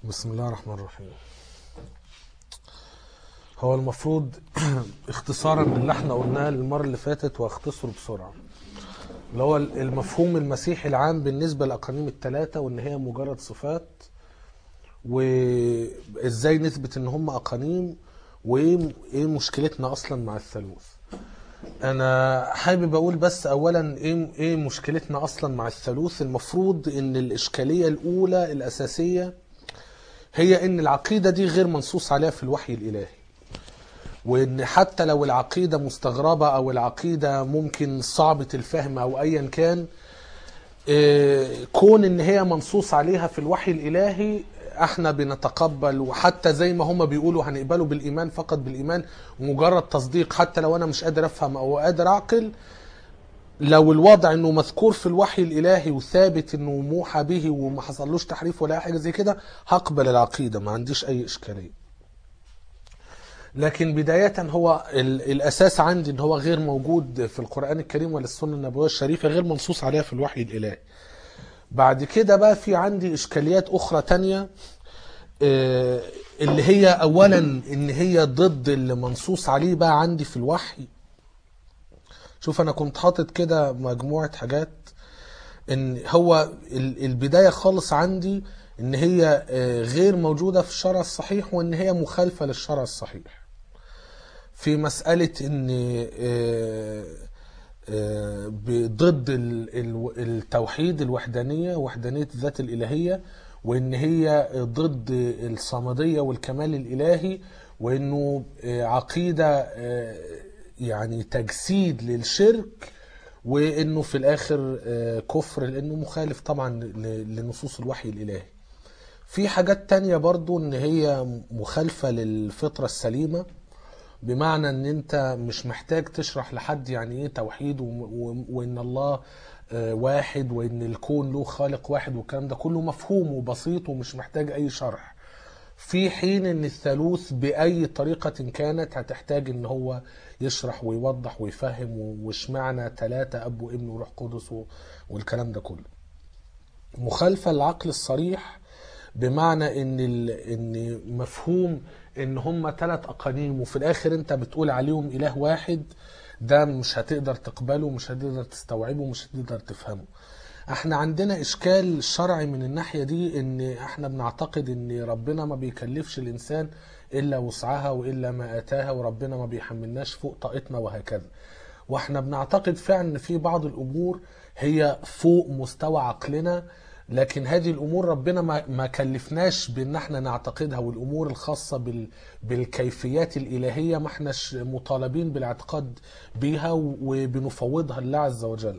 بسم الله الرحمن الرحيم هو المفروض اختصارا للي احنا قلناه المرة اللي فاتت واختصره بسرعة اللي هو المفهوم المسيحي العام بالنسبة للأقانيم الثلاثة وإن هي مجرد صفات وإزاي نثبت إن هم أقانيم وإيه إيه مشكلتنا أصلا مع الثالوث أنا حابب أقول بس أولا إيه إيه مشكلتنا أصلا مع الثالوث المفروض إن الإشكالية الأولى الأساسية هي ان العقيده دي غير منصوص عليها في الوحي الالهي وان حتى لو العقيده مستغربه او العقيده ممكن صعبه الفهم او ايا كان آه، كون ان هي منصوص عليها في الوحي الالهي احنا بنتقبل وحتى زي ما هم بيقولوا هنقبله بالايمان فقط بالايمان مجرد تصديق حتى لو انا مش قادر افهم او قادر اعقل لو الوضع انه مذكور في الوحي الالهي وثابت انه موحى به وما حصلوش تحريف ولا أي حاجه زي كده هقبل العقيده ما عنديش اي اشكاليه لكن بداية هو ال- الأساس عندي إن هو غير موجود في القرآن الكريم ولا السنة النبوية الشريفة غير منصوص عليها في الوحي الإلهي. بعد كده بقى في عندي إشكاليات أخرى تانية آه، اللي هي أولا إن هي ضد اللي منصوص عليه بقى عندي في الوحي شوف انا كنت حاطط كده مجموعه حاجات ان هو ال- البدايه خالص عندي ان هي آه، غير موجوده في الشرع الصحيح وان هي مخالفه للشرع الصحيح في مساله ان آه، آه، ضد ال- ال- التوحيد الوحدانيه وحدانيه الذات الالهيه وان هي ضد الصمديه والكمال الالهي وانه آه، عقيده آه، يعني تجسيد للشرك وانه في الاخر آه، كفر لانه مخالف طبعا ل- لنصوص الوحي الالهي في حاجات تانية برضو ان هي مخالفة للفطرة السليمة بمعنى ان انت مش محتاج تشرح لحد يعني ايه توحيد و- و- وان الله آه، واحد وان الكون له خالق واحد والكلام ده كله مفهوم وبسيط ومش محتاج اي شرح في حين ان الثالوث باي طريقة كانت هتحتاج ان هو يشرح ويوضح ويفهم واشمعنى ثلاثة اب وابن وروح قدس و- والكلام ده كله مخالفة للعقل الصريح بمعنى ان ال... ان مفهوم ان هم ثلاث اقانيم وفي الاخر انت بتقول عليهم اله واحد ده مش هتقدر تقبله مش هتقدر تستوعبه مش هتقدر تفهمه احنا عندنا اشكال شرعي من الناحية دي ان احنا بنعتقد ان ربنا ما بيكلفش الانسان الا وسعها والا ما اتاها وربنا ما بيحملناش فوق طاقتنا وهكذا واحنا بنعتقد فعلا ان في بعض الامور هي فوق مستوى عقلنا لكن هذه الامور ربنا ما ما كلفناش بان احنا نعتقدها والامور الخاصه بال بالكيفيات الالهيه ما احناش مطالبين بالاعتقاد بيها وبنفوضها لله عز وجل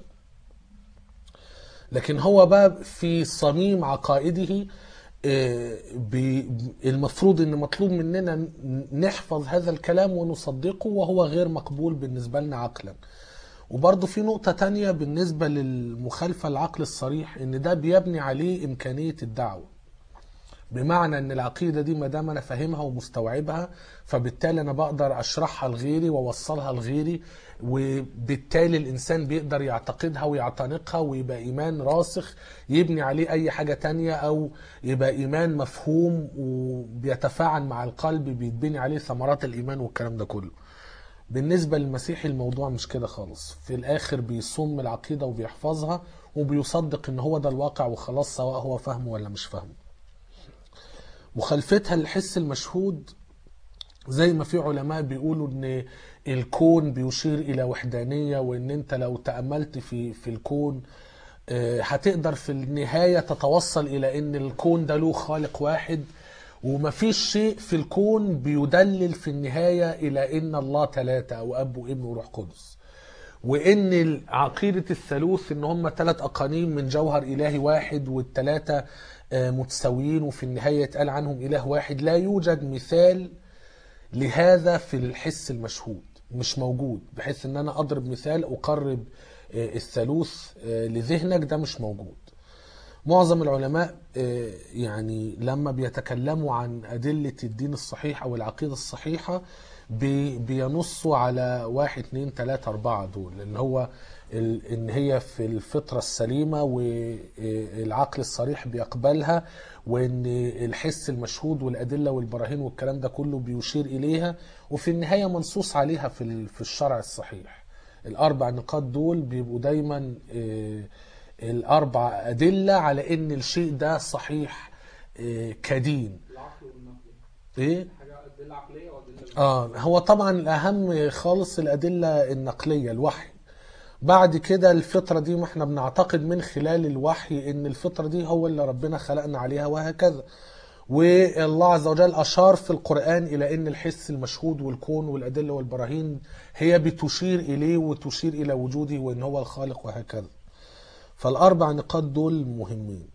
لكن هو بقى في صميم عقائده آه، بي- المفروض ان مطلوب مننا ن- نحفظ هذا الكلام ونصدقه وهو غير مقبول بالنسبة لنا عقلا وبرضه في نقطة تانية بالنسبة للمخالفة العقل الصريح ان ده بيبني عليه امكانية الدعوة بمعنى ان العقيده دي ما دام انا فاهمها ومستوعبها فبالتالي انا بقدر اشرحها لغيري واوصلها لغيري وبالتالي الانسان بيقدر يعتقدها ويعتنقها ويبقى ايمان راسخ يبني عليه اي حاجه تانية او يبقى ايمان مفهوم وبيتفاعل مع القلب بيتبني عليه ثمرات الايمان والكلام ده كله بالنسبة للمسيحي الموضوع مش كده خالص في الآخر بيصم العقيدة وبيحفظها وبيصدق إن هو ده الواقع وخلاص سواء هو فاهمه ولا مش فاهمه مخالفتها للحس المشهود زي ما في علماء بيقولوا ان الكون بيشير الى وحدانيه وان انت لو تاملت في في الكون آه، هتقدر في النهايه تتوصل الى ان الكون ده له خالق واحد ومفيش شيء في الكون بيدلل في النهايه الى ان الله ثلاثه او اب وابن وروح قدس وان عقيده الثالوث ان هم ثلاث اقانيم من جوهر الهي واحد والثلاثه آه، متساويين وفي النهايه يتقال عنهم اله واحد لا يوجد مثال لهذا في الحس المشهود مش موجود بحيث ان انا اضرب مثال اقرب آه، الثالوث آه، لذهنك ده مش موجود معظم العلماء آه، يعني لما بيتكلموا عن أدلة الدين الصحيح أو العقيدة الصحيحة بي- بينصوا على واحد اتنين تلاتة أربعة دول اللي هو ال- ان هي في الفطره السليمه والعقل الصريح بيقبلها وان الحس المشهود والادله والبراهين والكلام ده كله بيشير اليها وفي النهايه منصوص عليها في ال- في الشرع الصحيح الاربع نقاط دول بيبقوا دايما آه، الاربع ادله على ان الشيء ده صحيح آه، كدين العقل والنقل ايه حاجه ادله عقليه وادله اه هو طبعا الاهم خالص الادله النقليه الوحي بعد كده الفطره دي ما احنا بنعتقد من خلال الوحي ان الفطره دي هو اللي ربنا خلقنا عليها وهكذا والله عز وجل اشار في القران الى ان الحس المشهود والكون والادله والبراهين هي بتشير اليه وتشير الى وجوده وان هو الخالق وهكذا فالاربع نقاط دول مهمين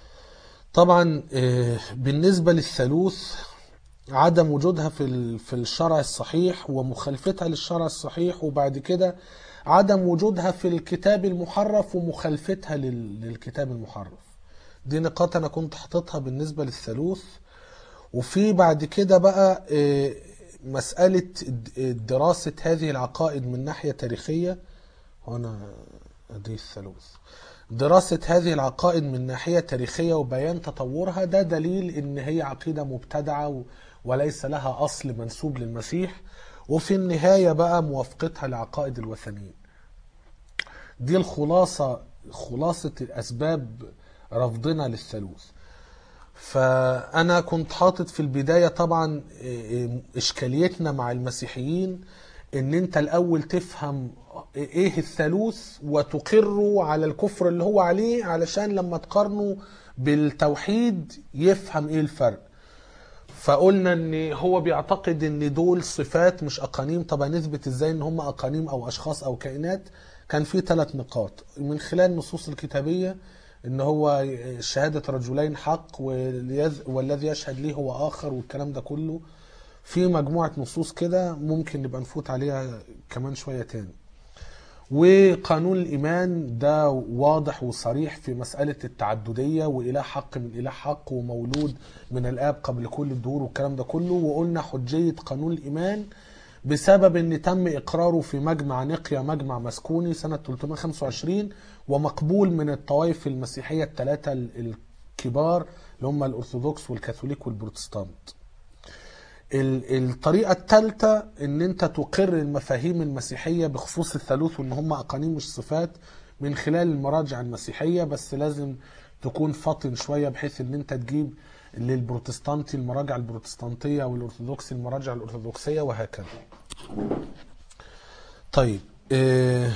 طبعا آه، بالنسبه للثالوث عدم وجودها في ال- في الشرع الصحيح ومخالفتها للشرع الصحيح وبعد كده عدم وجودها في الكتاب المحرف ومخالفتها لل- للكتاب المحرف دي نقاط انا كنت حاططها بالنسبه للثالوث وفي بعد كده بقى آه، مساله د- دراسه هذه العقائد من ناحيه تاريخيه هنا دي الثالوث دراسة هذه العقائد من ناحية تاريخية وبيان تطورها ده دليل ان هي عقيدة مبتدعة و- وليس لها اصل منسوب للمسيح وفي النهاية بقى موافقتها لعقائد الوثنيين دي الخلاصة خلاصة الاسباب رفضنا للثالوث فانا كنت حاطط في البدايه طبعا إيه، اشكاليتنا مع المسيحيين ان انت الاول تفهم ايه الثالوث وتقره على الكفر اللي هو عليه علشان لما تقارنه بالتوحيد يفهم ايه الفرق فقلنا ان هو بيعتقد ان دول صفات مش اقانيم طب هنثبت ازاي ان هم اقانيم او اشخاص او كائنات كان في ثلاث نقاط من خلال النصوص الكتابيه ان هو شهاده رجلين حق واليذ- والذي يشهد ليه هو اخر والكلام ده كله في مجموعه نصوص كده ممكن نبقى نفوت عليها كمان شويه تاني وقانون الإيمان ده واضح وصريح في مسألة التعددية وإله حق من إله حق ومولود من الآب قبل كل الدهور والكلام ده كله وقلنا حجية قانون الإيمان بسبب ان تم اقراره في مجمع نقيا مجمع مسكوني سنة 325 ومقبول من الطوائف المسيحية الثلاثة الكبار اللي هم الأرثوذكس والكاثوليك والبروتستانت ال- الطريقة الثالثة ان انت تقر المفاهيم المسيحية بخصوص الثالوث وان هم اقانيم مش صفات من خلال المراجع المسيحية بس لازم تكون فاطن شوية بحيث ان انت تجيب للبروتستانتي المراجع البروتستانتية والارثوذكسي المراجع الارثوذكسية وهكذا طيب آه،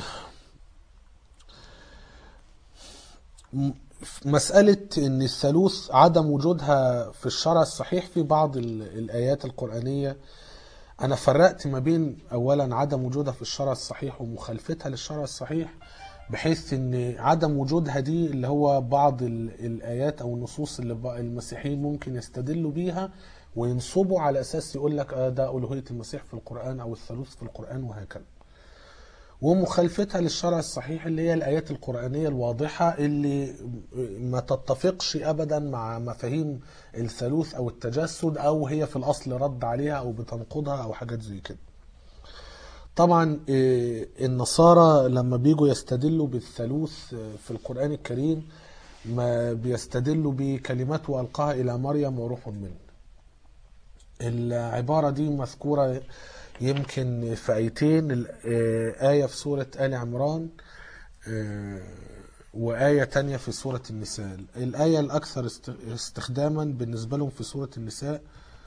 م- مسألة إن الثالوث عدم وجودها في الشرع الصحيح في بعض ال- الآيات القرآنية أنا فرقت ما بين أولا عدم وجودها في الشرع الصحيح ومخالفتها للشرع الصحيح بحيث إن عدم وجودها دي اللي هو بعض ال- الآيات أو النصوص اللي بقى المسيحيين ممكن يستدلوا بيها وينصبوا على أساس يقول لك آه ده ألوهية المسيح في القرآن أو الثالوث في القرآن وهكذا ومخالفتها للشرع الصحيح اللي هي الآيات القرآنية الواضحة اللي ما تتفقش أبدا مع مفاهيم الثالوث أو التجسد أو هي في الأصل رد عليها أو بتنقضها أو حاجات زي كده طبعا إيه، النصارى لما بيجوا يستدلوا بالثالوث آه، في القرآن الكريم ما بيستدلوا بكلمات وألقاها إلى مريم وروح منه العبارة دي مذكورة يمكن في آيتين ال- آه، آية في سورة آل عمران آه، وآية تانية في سورة النساء الآية الأكثر است- استخداما بالنسبة لهم في سورة النساء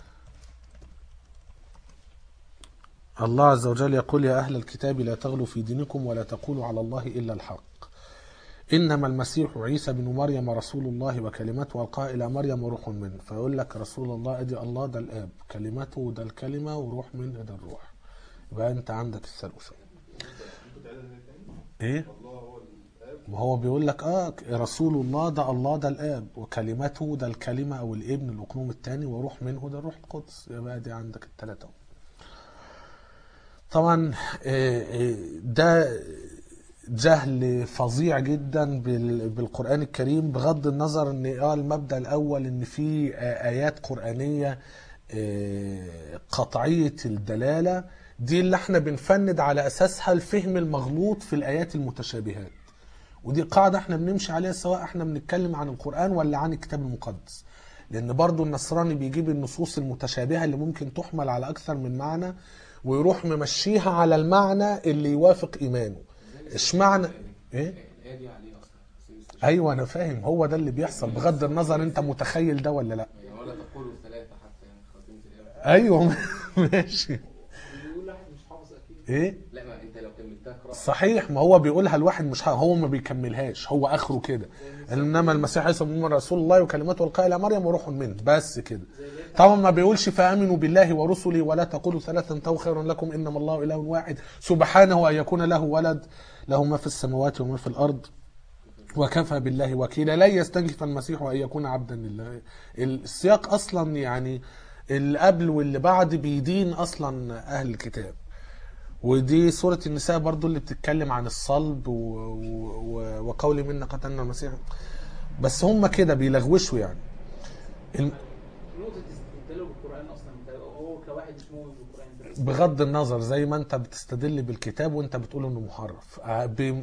الله عز وجل يقول يا أهل الكتاب لا تغلوا في دينكم ولا تقولوا على الله إلا الحق إنما المسيح عيسى بن مريم رسول الله وكلمته ألقاها إلى مريم وروح منه فيقول لك رسول الله أدي الله ده الآب كلمته ده الكلمة وروح منه ده الروح يبقى أنت عندك الثالوث إيه؟ ما هو بيقول لك اه رسول الله ده الله ده الاب وكلمته ده الكلمه او الابن الاقنوم الثاني وروح منه ده الروح القدس يبقى دي عندك الثلاثه طبعا آه، آه، ده جهل فظيع جدا بال- بالقران الكريم بغض النظر ان اه المبدا الاول ان في آه، ايات قرانيه آه، قطعيه الدلاله دي اللي احنا بنفند على اساسها الفهم المغلوط في الايات المتشابهات ودي قاعدة احنا بنمشي عليها سواء احنا بنتكلم عن القرآن ولا عن الكتاب المقدس لان برضو النصراني بيجيب النصوص المتشابهة اللي ممكن تحمل على اكثر من معنى ويروح ممشيها على المعنى اللي يوافق ايمانه اشمعنى ايه الآية دي عليه أصلا بس مش- ايوه انا فاهم هو ده اللي بيحصل بغض النظر انت متخيل ده ولا لا يعني ولا تقولوا ثلاثة حتى يعني خاتمة الآية ايوه ماشي بيقول واحد مش حافظ اكيد ايه لا ما أنت لو كملتها قراءة صحيح ما هو بيقولها الواحد مش ح- هو ما بيكملهاش هو اخره كده انما المسيح عيسى ابن مريم رسول الله وكلماته القاء الى مريم وروح منه بس كده طبعا ما بيقولش فامنوا بالله ورسله ولا تقولوا ثلاثا انتهوا خير لكم انما الله اله واحد سبحانه ان يكون له ولد له ما في السماوات وما في الارض وكفى بالله وكيلا لا يستنكف المسيح ان يكون عبدا لله السياق اصلا يعني اللي قبل واللي بعد بيدين اصلا اهل الكتاب ودي سورة النساء برضو اللي بتتكلم عن الصلب و... و... وقول منا قتلنا المسيح بس هم كده بيلغوشوا يعني الم- نقطة استدلاله بالقرآن أصلا أنت هو كواحد مش مؤمن بالقرآن ده بغض النظر زي ما انت بتستدل بالكتاب وانت بتقول انه محرف آه، ب...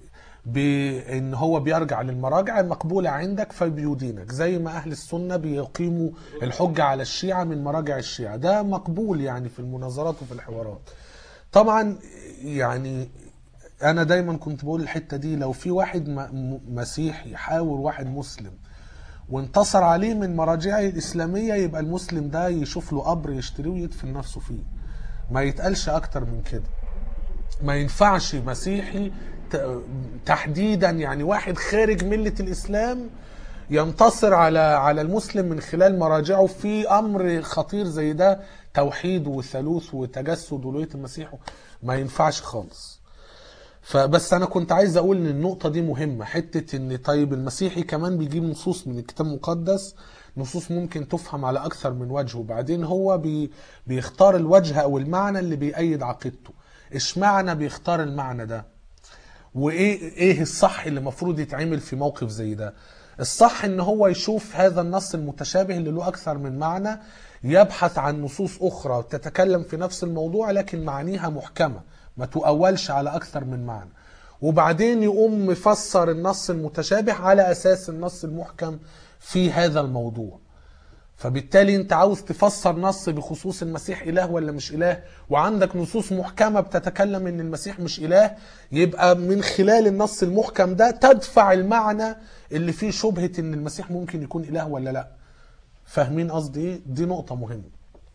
بان هو بيرجع للمراجع المقبولة عندك فبيدينك زي ما اهل السنة بيقيموا الحجة على الشيعة من مراجع الشيعة ده مقبول يعني في المناظرات وفي الحوارات طبعا يعني انا دايما كنت بقول الحتة دي لو في واحد م- م- مسيحي يحاور واحد مسلم وانتصر عليه من مراجعه الإسلامية يبقى المسلم ده يشوف له قبر يشتريه ويدفن نفسه فيه ما يتقالش أكتر من كده ما ينفعش مسيحي ت- تحديدا يعني واحد خارج ملة الإسلام ينتصر على على المسلم من خلال مراجعه في أمر خطير زي ده توحيد وثالوث وتجسد ولوية المسيح ما ينفعش خالص فبس انا كنت عايز اقول ان النقطه دي مهمه حته ان طيب المسيحي كمان بيجيب نصوص من الكتاب المقدس نصوص ممكن تفهم على اكثر من وجه وبعدين هو بي بيختار الوجه او المعنى اللي بيأيد عقيدته اشمعنى بيختار المعنى ده وايه ايه الصح اللي المفروض يتعمل في موقف زي ده الصح ان هو يشوف هذا النص المتشابه اللي له اكثر من معنى يبحث عن نصوص اخرى تتكلم في نفس الموضوع لكن معانيها محكمه ما تؤولش على اكثر من معنى وبعدين يقوم مفسر النص المتشابه على اساس النص المحكم في هذا الموضوع فبالتالي انت عاوز تفسر نص بخصوص المسيح اله ولا مش اله وعندك نصوص محكمه بتتكلم ان المسيح مش اله يبقى من خلال النص المحكم ده تدفع المعنى اللي فيه شبهه ان المسيح ممكن يكون اله ولا لا فاهمين قصدي ايه دي نقطه مهمه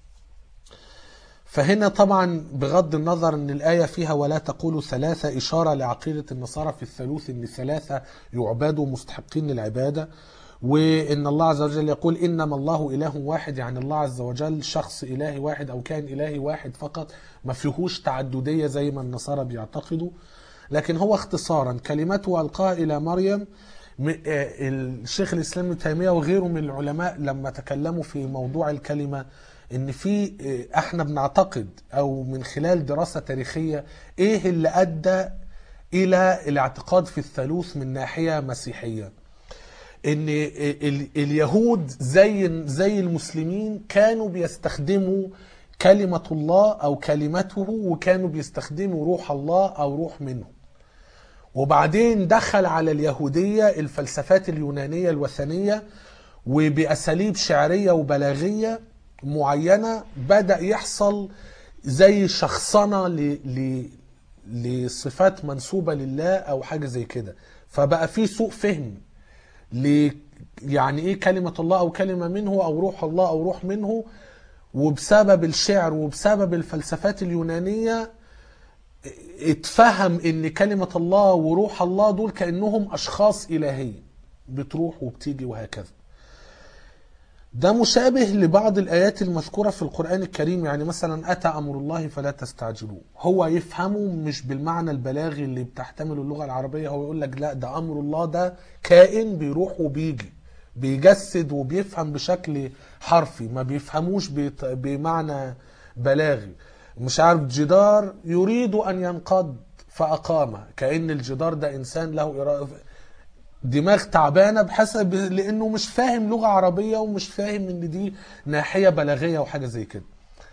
فهنا طبعا بغض النظر ان الايه فيها ولا تقولوا ثلاثه اشاره لعقيده النصارى في الثالوث ان ثلاثه يعبدوا مستحقين للعباده وان الله عز وجل يقول انما الله اله واحد يعني الله عز وجل شخص الهي واحد او كان الهي واحد فقط ما فيهوش تعدديه زي ما النصارى بيعتقدوا لكن هو اختصارا كلمته القاها الى مريم م- آه، الشيخ الاسلام ابن تيميه وغيره من العلماء لما تكلموا في موضوع الكلمه ان في آه، احنا بنعتقد او من خلال دراسه تاريخيه ايه اللي ادى الى الاعتقاد في الثالوث من ناحيه مسيحيه ان ال- اليهود زي زي المسلمين كانوا بيستخدموا كلمة الله او كلمته وكانوا بيستخدموا روح الله او روح منه وبعدين دخل على اليهودية الفلسفات اليونانية الوثنية وبأساليب شعرية وبلاغية معينة بدأ يحصل زي شخصنة ل... ل... لصفات منسوبة لله أو حاجة زي كده فبقى في سوء فهم ل يعني ايه كلمة الله او كلمة منه او روح الله او روح منه وبسبب الشعر وبسبب الفلسفات اليونانية اتفهم ان كلمة الله وروح الله دول كأنهم اشخاص الهية بتروح وبتيجي وهكذا ده مشابه لبعض الآيات المذكورة في القرآن الكريم يعني مثلا أتى أمر الله فلا تستعجلوه هو يفهمه مش بالمعنى البلاغي اللي بتحتمله اللغة العربية هو يقول لك لا ده أمر الله ده كائن بيروح وبيجي بيجسد وبيفهم بشكل حرفي ما بيفهموش بيط- بمعنى بلاغي مش عارف جدار يريد أن ينقض فأقامه كأن الجدار ده إنسان له إرادة دماغ تعبانه بحسب لانه مش فاهم لغه عربيه ومش فاهم ان دي ناحيه بلاغيه وحاجه زي كده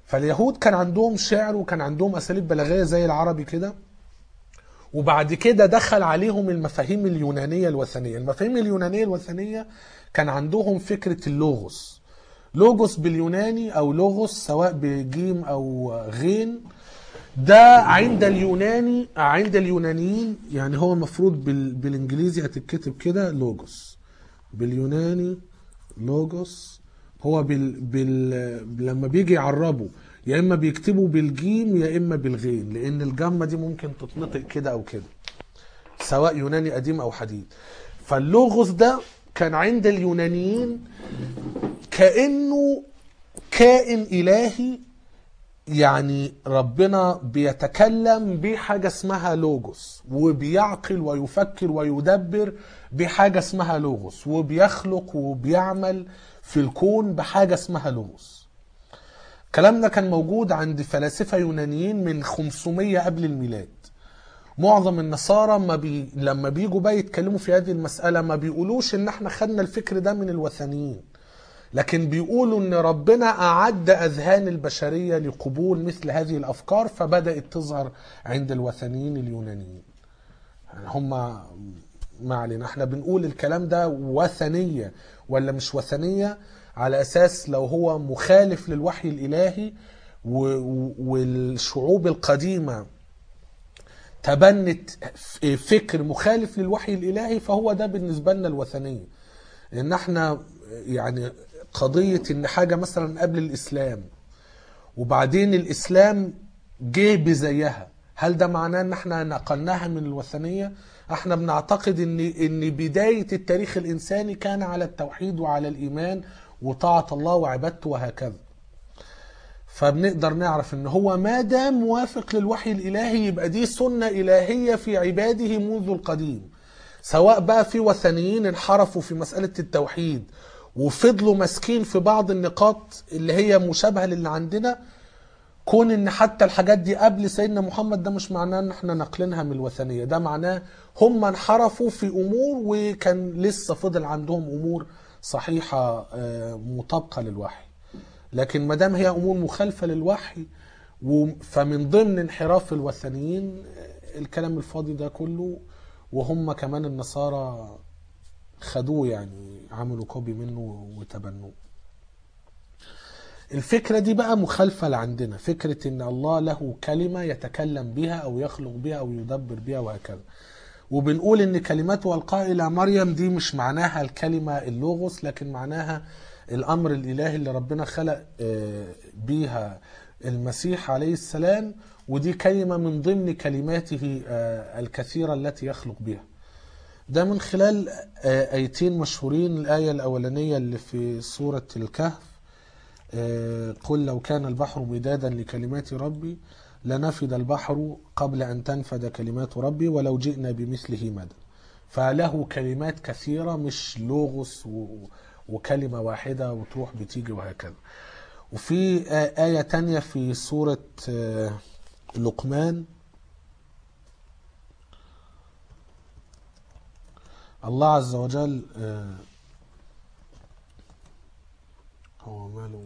فاليهود كان عندهم شعر وكان عندهم اساليب بلاغيه زي العربي كده وبعد كده دخل عليهم المفاهيم اليونانيه الوثنيه المفاهيم اليونانيه الوثنيه كان عندهم فكره اللوغوس لوجوس باليوناني او لوغوس سواء بجيم او غين ده عند اليوناني عند اليونانيين يعني هو المفروض بال بالانجليزي هتتكتب كده لوجوس باليوناني لوجوس هو بال بال لما بيجي يعربوا يا اما بيكتبوا بالجيم يا اما بالغين لان الجمه دي ممكن تتنطق كده او كده سواء يوناني قديم او حديث فاللوغوس ده كان عند اليونانيين كانه كائن الهي يعني ربنا بيتكلم بحاجة اسمها لوجوس وبيعقل ويفكر ويدبر بحاجة اسمها لوجوس وبيخلق وبيعمل في الكون بحاجة اسمها لوجوس الكلام ده كان موجود عند فلاسفة يونانيين من 500 قبل الميلاد معظم النصارى ما بي... لما بيجوا بقى يتكلموا في هذه المسألة ما بيقولوش ان احنا خدنا الفكر ده من الوثنيين لكن بيقولوا ان ربنا اعد اذهان البشريه لقبول مثل هذه الافكار فبدات تظهر عند الوثنيين اليونانيين يعني هم ما علينا احنا بنقول الكلام ده وثنيه ولا مش وثنيه على اساس لو هو مخالف للوحي الالهي و- والشعوب القديمه تبنت فكر مخالف للوحي الالهي فهو ده بالنسبه لنا الوثنيه ان احنا يعني قضيه ان حاجه مثلا قبل الاسلام وبعدين الاسلام جه بزيها هل ده معناه ان احنا نقلناها من الوثنيه احنا بنعتقد ان ان بدايه التاريخ الانساني كان على التوحيد وعلى الايمان وطاعه الله وعبادته وهكذا فبنقدر نعرف ان هو ما دام موافق للوحي الالهي يبقى دي سنه الهيه في عباده منذ القديم سواء بقى في وثنيين انحرفوا في مساله التوحيد وفضلوا ماسكين في بعض النقاط اللي هي مشابهه للي عندنا كون ان حتى الحاجات دي قبل سيدنا محمد ده مش معناه ان احنا ناقلينها من الوثنيه ده معناه هم انحرفوا في امور وكان لسه فضل عندهم امور صحيحه آه، مطابقه للوحي لكن ما دام هي امور مخالفه للوحي و- فمن ضمن انحراف الوثنيين آه، الكلام الفاضي ده كله وهم كمان النصارى خدوه يعني عملوا كوبي منه وتبنوه الفكرة دي بقى مخالفة لعندنا فكرة ان الله له كلمة يتكلم بها او يخلق بها او يدبر بها وهكذا وبنقول ان كلمته القاء الى مريم دي مش معناها الكلمة اللوغوس لكن معناها الامر الالهي اللي ربنا خلق آه، بيها المسيح عليه السلام ودي كلمة من ضمن كلماته آه، الكثيرة التي يخلق بها ده من خلال آه، ايتين مشهورين الايه الاولانيه اللي في سوره الكهف آه، قل لو كان البحر مدادا لكلمات ربي لنفد البحر قبل ان تنفد كلمات ربي ولو جئنا بمثله مدى فله كلمات كثيره مش لوغوس و- وكلمه واحده وتروح بتيجي وهكذا وفي آه، آية تانية في سورة آه، لقمان الله عز وجل آه، هو ماله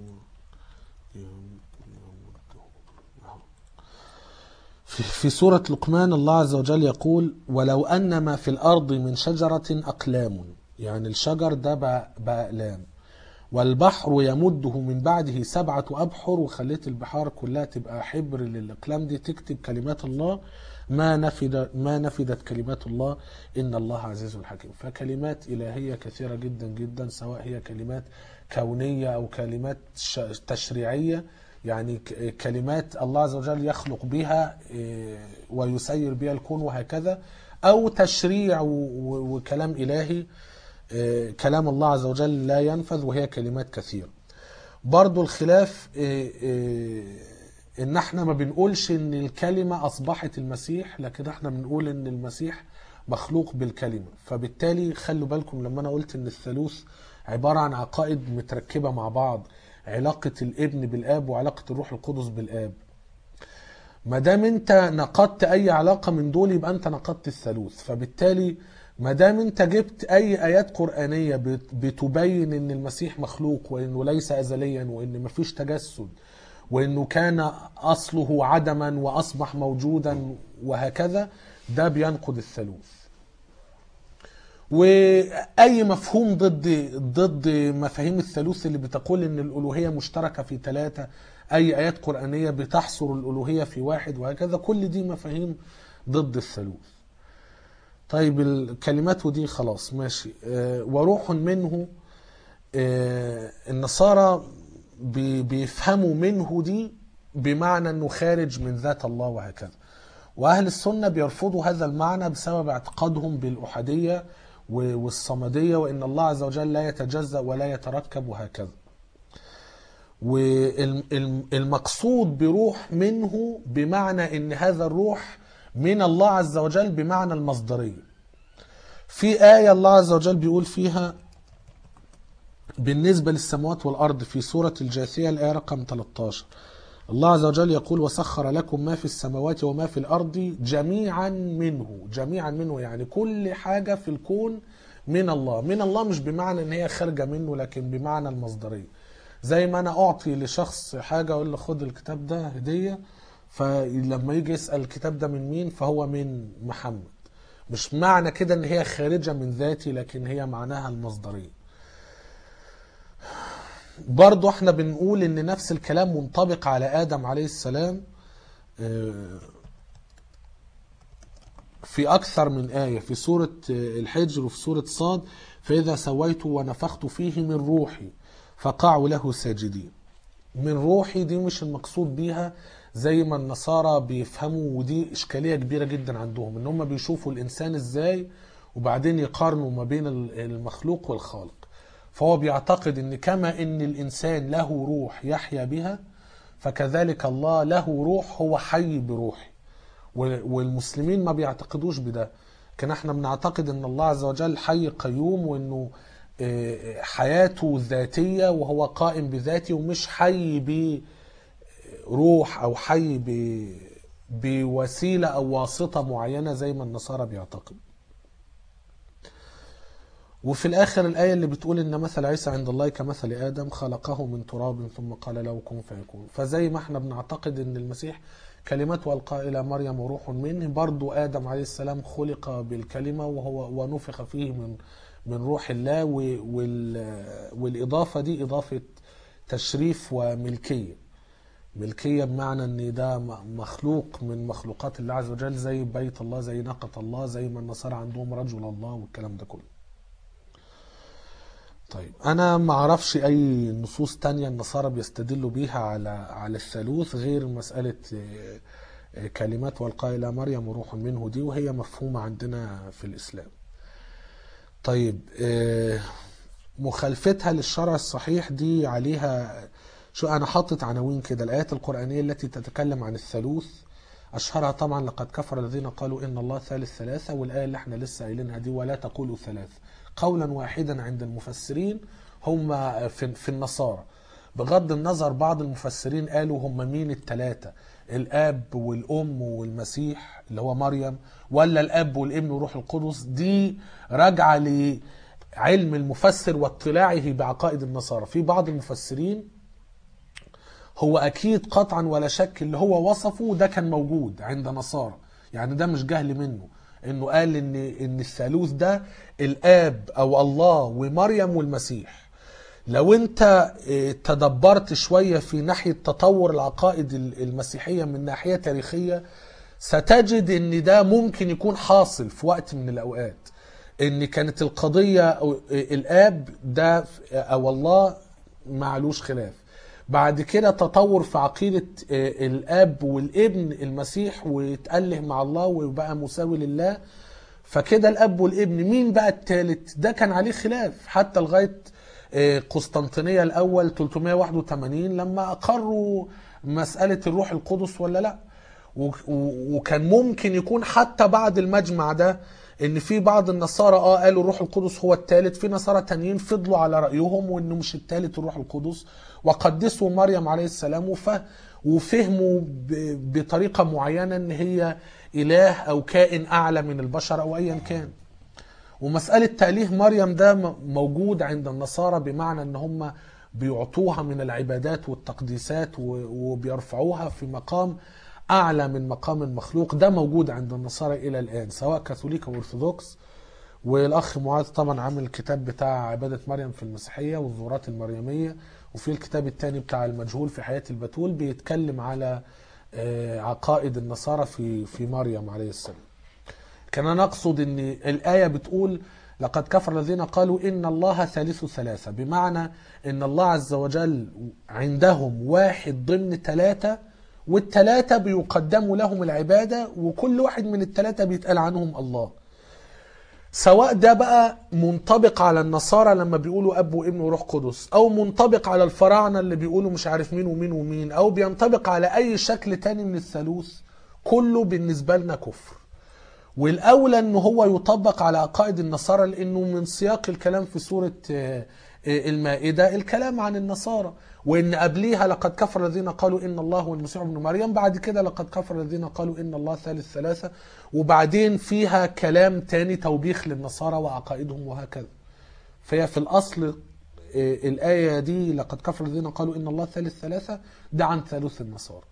في في سورة لقمان الله عز وجل يقول ولو أن ما في الأرض من شجرة أقلام يعني الشجر ده بقى بقى أقلام والبحر يمده من بعده سبعة أبحر وخليت البحار كلها تبقى حبر للأقلام دي تكتب كلمات الله ما نفد ما نفدت كلمات الله إن الله عزيز حكيم فكلمات إلهية كثيرة جدا جدا سواء هي كلمات كونية أو كلمات ش- تشريعية يعني ك- كلمات الله عز وجل يخلق بها إيه، ويسير بها الكون وهكذا أو تشريع و- و- وكلام إلهي إيه، كلام الله عز وجل لا ينفذ وهي كلمات كثيرة برضو الخلاف إيه، إيه، ان احنا ما بنقولش ان الكلمة اصبحت المسيح لكن احنا بنقول ان المسيح مخلوق بالكلمة فبالتالي خلوا بالكم لما انا قلت ان الثالوث عبارة عن عقائد متركبة مع بعض علاقة الابن بالاب وعلاقة الروح القدس بالاب ما دام انت نقضت اي علاقه من دول يبقى انت نقضت الثالوث فبالتالي ما دام انت جبت اي ايات قرانيه بت- بتبين ان المسيح مخلوق وانه ليس ازليا وان مفيش تجسد وانه كان اصله عدما واصبح موجودا وهكذا ده بينقض الثالوث واي مفهوم ضد ضد مفاهيم الثالوث اللي بتقول ان الالوهيه مشتركه في ثلاثه اي ايات قرانيه بتحصر الالوهيه في واحد وهكذا كل دي مفاهيم ضد الثالوث طيب الكلمات ودي خلاص ماشي آه، وروح منه آه، النصارى بي- بيفهموا منه دي بمعنى انه خارج من ذات الله وهكذا واهل السنه بيرفضوا هذا المعنى بسبب اعتقادهم بالاحاديه و- والصمديه وان الله عز وجل لا يتجزا ولا يتركب وهكذا والمقصود بروح منه بمعنى ان هذا الروح من الله عز وجل بمعنى المصدريه في آية الله عز وجل بيقول فيها بالنسبة للسماوات والأرض في سورة الجاثية الآية رقم 13 الله عز وجل يقول وسخر لكم ما في السماوات وما في الأرض جميعا منه جميعا منه يعني كل حاجة في الكون من الله من الله مش بمعنى ان هي خارجة منه لكن بمعنى المصدرية زي ما انا اعطي لشخص حاجة اقول له خد الكتاب ده هدية فلما يجي يسأل الكتاب ده من مين فهو من محمد مش معنى كده ان هي خارجة من ذاتي لكن هي معناها المصدرية برضو احنا بنقول ان نفس الكلام منطبق على ادم عليه السلام آه، في اكثر من آية في سورة آه، الحجر وفي سورة صاد فاذا سويت ونفخت فيه من روحي فقعوا له ساجدين من روحي دي مش المقصود بيها زي ما النصارى بيفهموا ودي اشكاليه كبيره جدا عندهم ان هم بيشوفوا الانسان ازاي وبعدين يقارنوا ما بين المخلوق والخالق فهو بيعتقد ان كما ان الانسان له روح يحيا بها فكذلك الله له روح هو حي بروحه والمسلمين ما بيعتقدوش بده لكن احنا بنعتقد ان الله عز وجل حي قيوم وانه آه، حياته ذاتية وهو قائم بذاته ومش حي بروح او حي ب بوسيلة او واسطة معينة زي ما النصارى بيعتقد وفي الاخر الايه اللي بتقول ان مثل عيسى عند الله كمثل ادم خلقه من تراب ثم قال له كن فيكون فزي ما احنا بنعتقد ان المسيح كلمته القى الى مريم وروح منه برضو ادم عليه السلام خلق بالكلمه وهو ونفخ فيه من من روح الله و- وال والاضافه دي اضافه تشريف وملكيه ملكيه بمعنى ان ده م- مخلوق من مخلوقات الله عز وجل زي بيت الله زي ناقه الله زي ما النصارى عندهم رجل الله والكلام ده كله طيب انا ما اعرفش اي نصوص تانية النصارى بيستدلوا بيها على على الثالوث غير مسألة آه، آه، كلمات والقى الى مريم وروح منه دي وهي مفهومة عندنا في الاسلام طيب آه، مخالفتها للشرع الصحيح دي عليها شو انا حاطط عناوين كده الايات القرآنية التي تتكلم عن الثالوث اشهرها طبعا لقد كفر الذين قالوا ان الله ثالث ثلاثة والايه اللي احنا لسه قايلينها دي ولا تقولوا ثلاث قولا واحدا عند المفسرين هم في, في النصارى بغض النظر بعض المفسرين قالوا هم مين الثلاثة الاب والام والمسيح اللي هو مريم ولا الاب والابن وروح القدس دي راجعه لعلم المفسر واطلاعه بعقائد النصارى في بعض المفسرين هو اكيد قطعا ولا شك اللي هو وصفه ده كان موجود عند نصارى يعني ده مش جهل منه انه قال ان ان الثالوث ده الاب او الله ومريم والمسيح لو انت اه، تدبرت شويه في ناحيه تطور العقائد ال- المسيحيه من ناحيه تاريخيه ستجد ان ده ممكن يكون حاصل في وقت من الاوقات ان كانت القضيه أو الاب ده او الله معلوش خلاف بعد كده تطور في عقيدة آه، الأب والابن المسيح ويتأله مع الله ويبقى مساوي لله فكده الأب والابن مين بقى التالت ده كان عليه خلاف حتى لغاية آه، قسطنطينية الأول 381 لما أقروا مسألة الروح القدس ولا لا و- و- وكان ممكن يكون حتى بعد المجمع ده ان في بعض النصارى اه قالوا الروح القدس هو الثالث في نصارى تانيين فضلوا على رايهم وانه مش الثالث الروح القدس وقدسوا مريم عليه السلام وف وفهموا ب- بطريقه معينه ان هي اله او كائن اعلى من البشر او ايا كان ومسألة تأليه مريم ده م- موجود عند النصارى بمعنى ان هم بيعطوها من العبادات والتقديسات و- وبيرفعوها في مقام اعلى من مقام المخلوق ده موجود عند النصارى الى الان سواء كاثوليك او ارثوذكس والاخ معاذ طبعا عامل الكتاب بتاع عباده مريم في المسيحيه والظهورات المريميه وفي الكتاب الثاني بتاع المجهول في حياه البتول بيتكلم على آه، عقائد النصارى في في مريم عليه السلام كان انا اقصد ان الايه بتقول لقد كفر الذين قالوا ان الله ثالث ثلاثه بمعنى ان الله عز وجل عندهم واحد ضمن ثلاثه والثلاثه بيقدموا لهم العباده وكل واحد من الثلاثه بيتقال عنهم الله سواء ده بقى منطبق على النصارى لما بيقولوا اب وابن وروح قدس او منطبق على الفراعنه اللي بيقولوا مش عارف مين ومين ومين او بينطبق على اي شكل تاني من الثالوث كله بالنسبه لنا كفر والاولى ان هو يطبق على عقائد النصارى لانه من سياق الكلام في سوره آه، آه، المائده الكلام عن النصارى وان قبليها لقد كفر الذين قالوا ان الله هو المسيح ابن مريم بعد كده لقد كفر الذين قالوا ان الله ثالث ثلاثه وبعدين فيها كلام تاني توبيخ للنصارى وعقائدهم وهكذا فهي في الاصل آه، الايه دي لقد كفر الذين قالوا ان الله ثالث ثلاثه ده عن ثالوث النصارى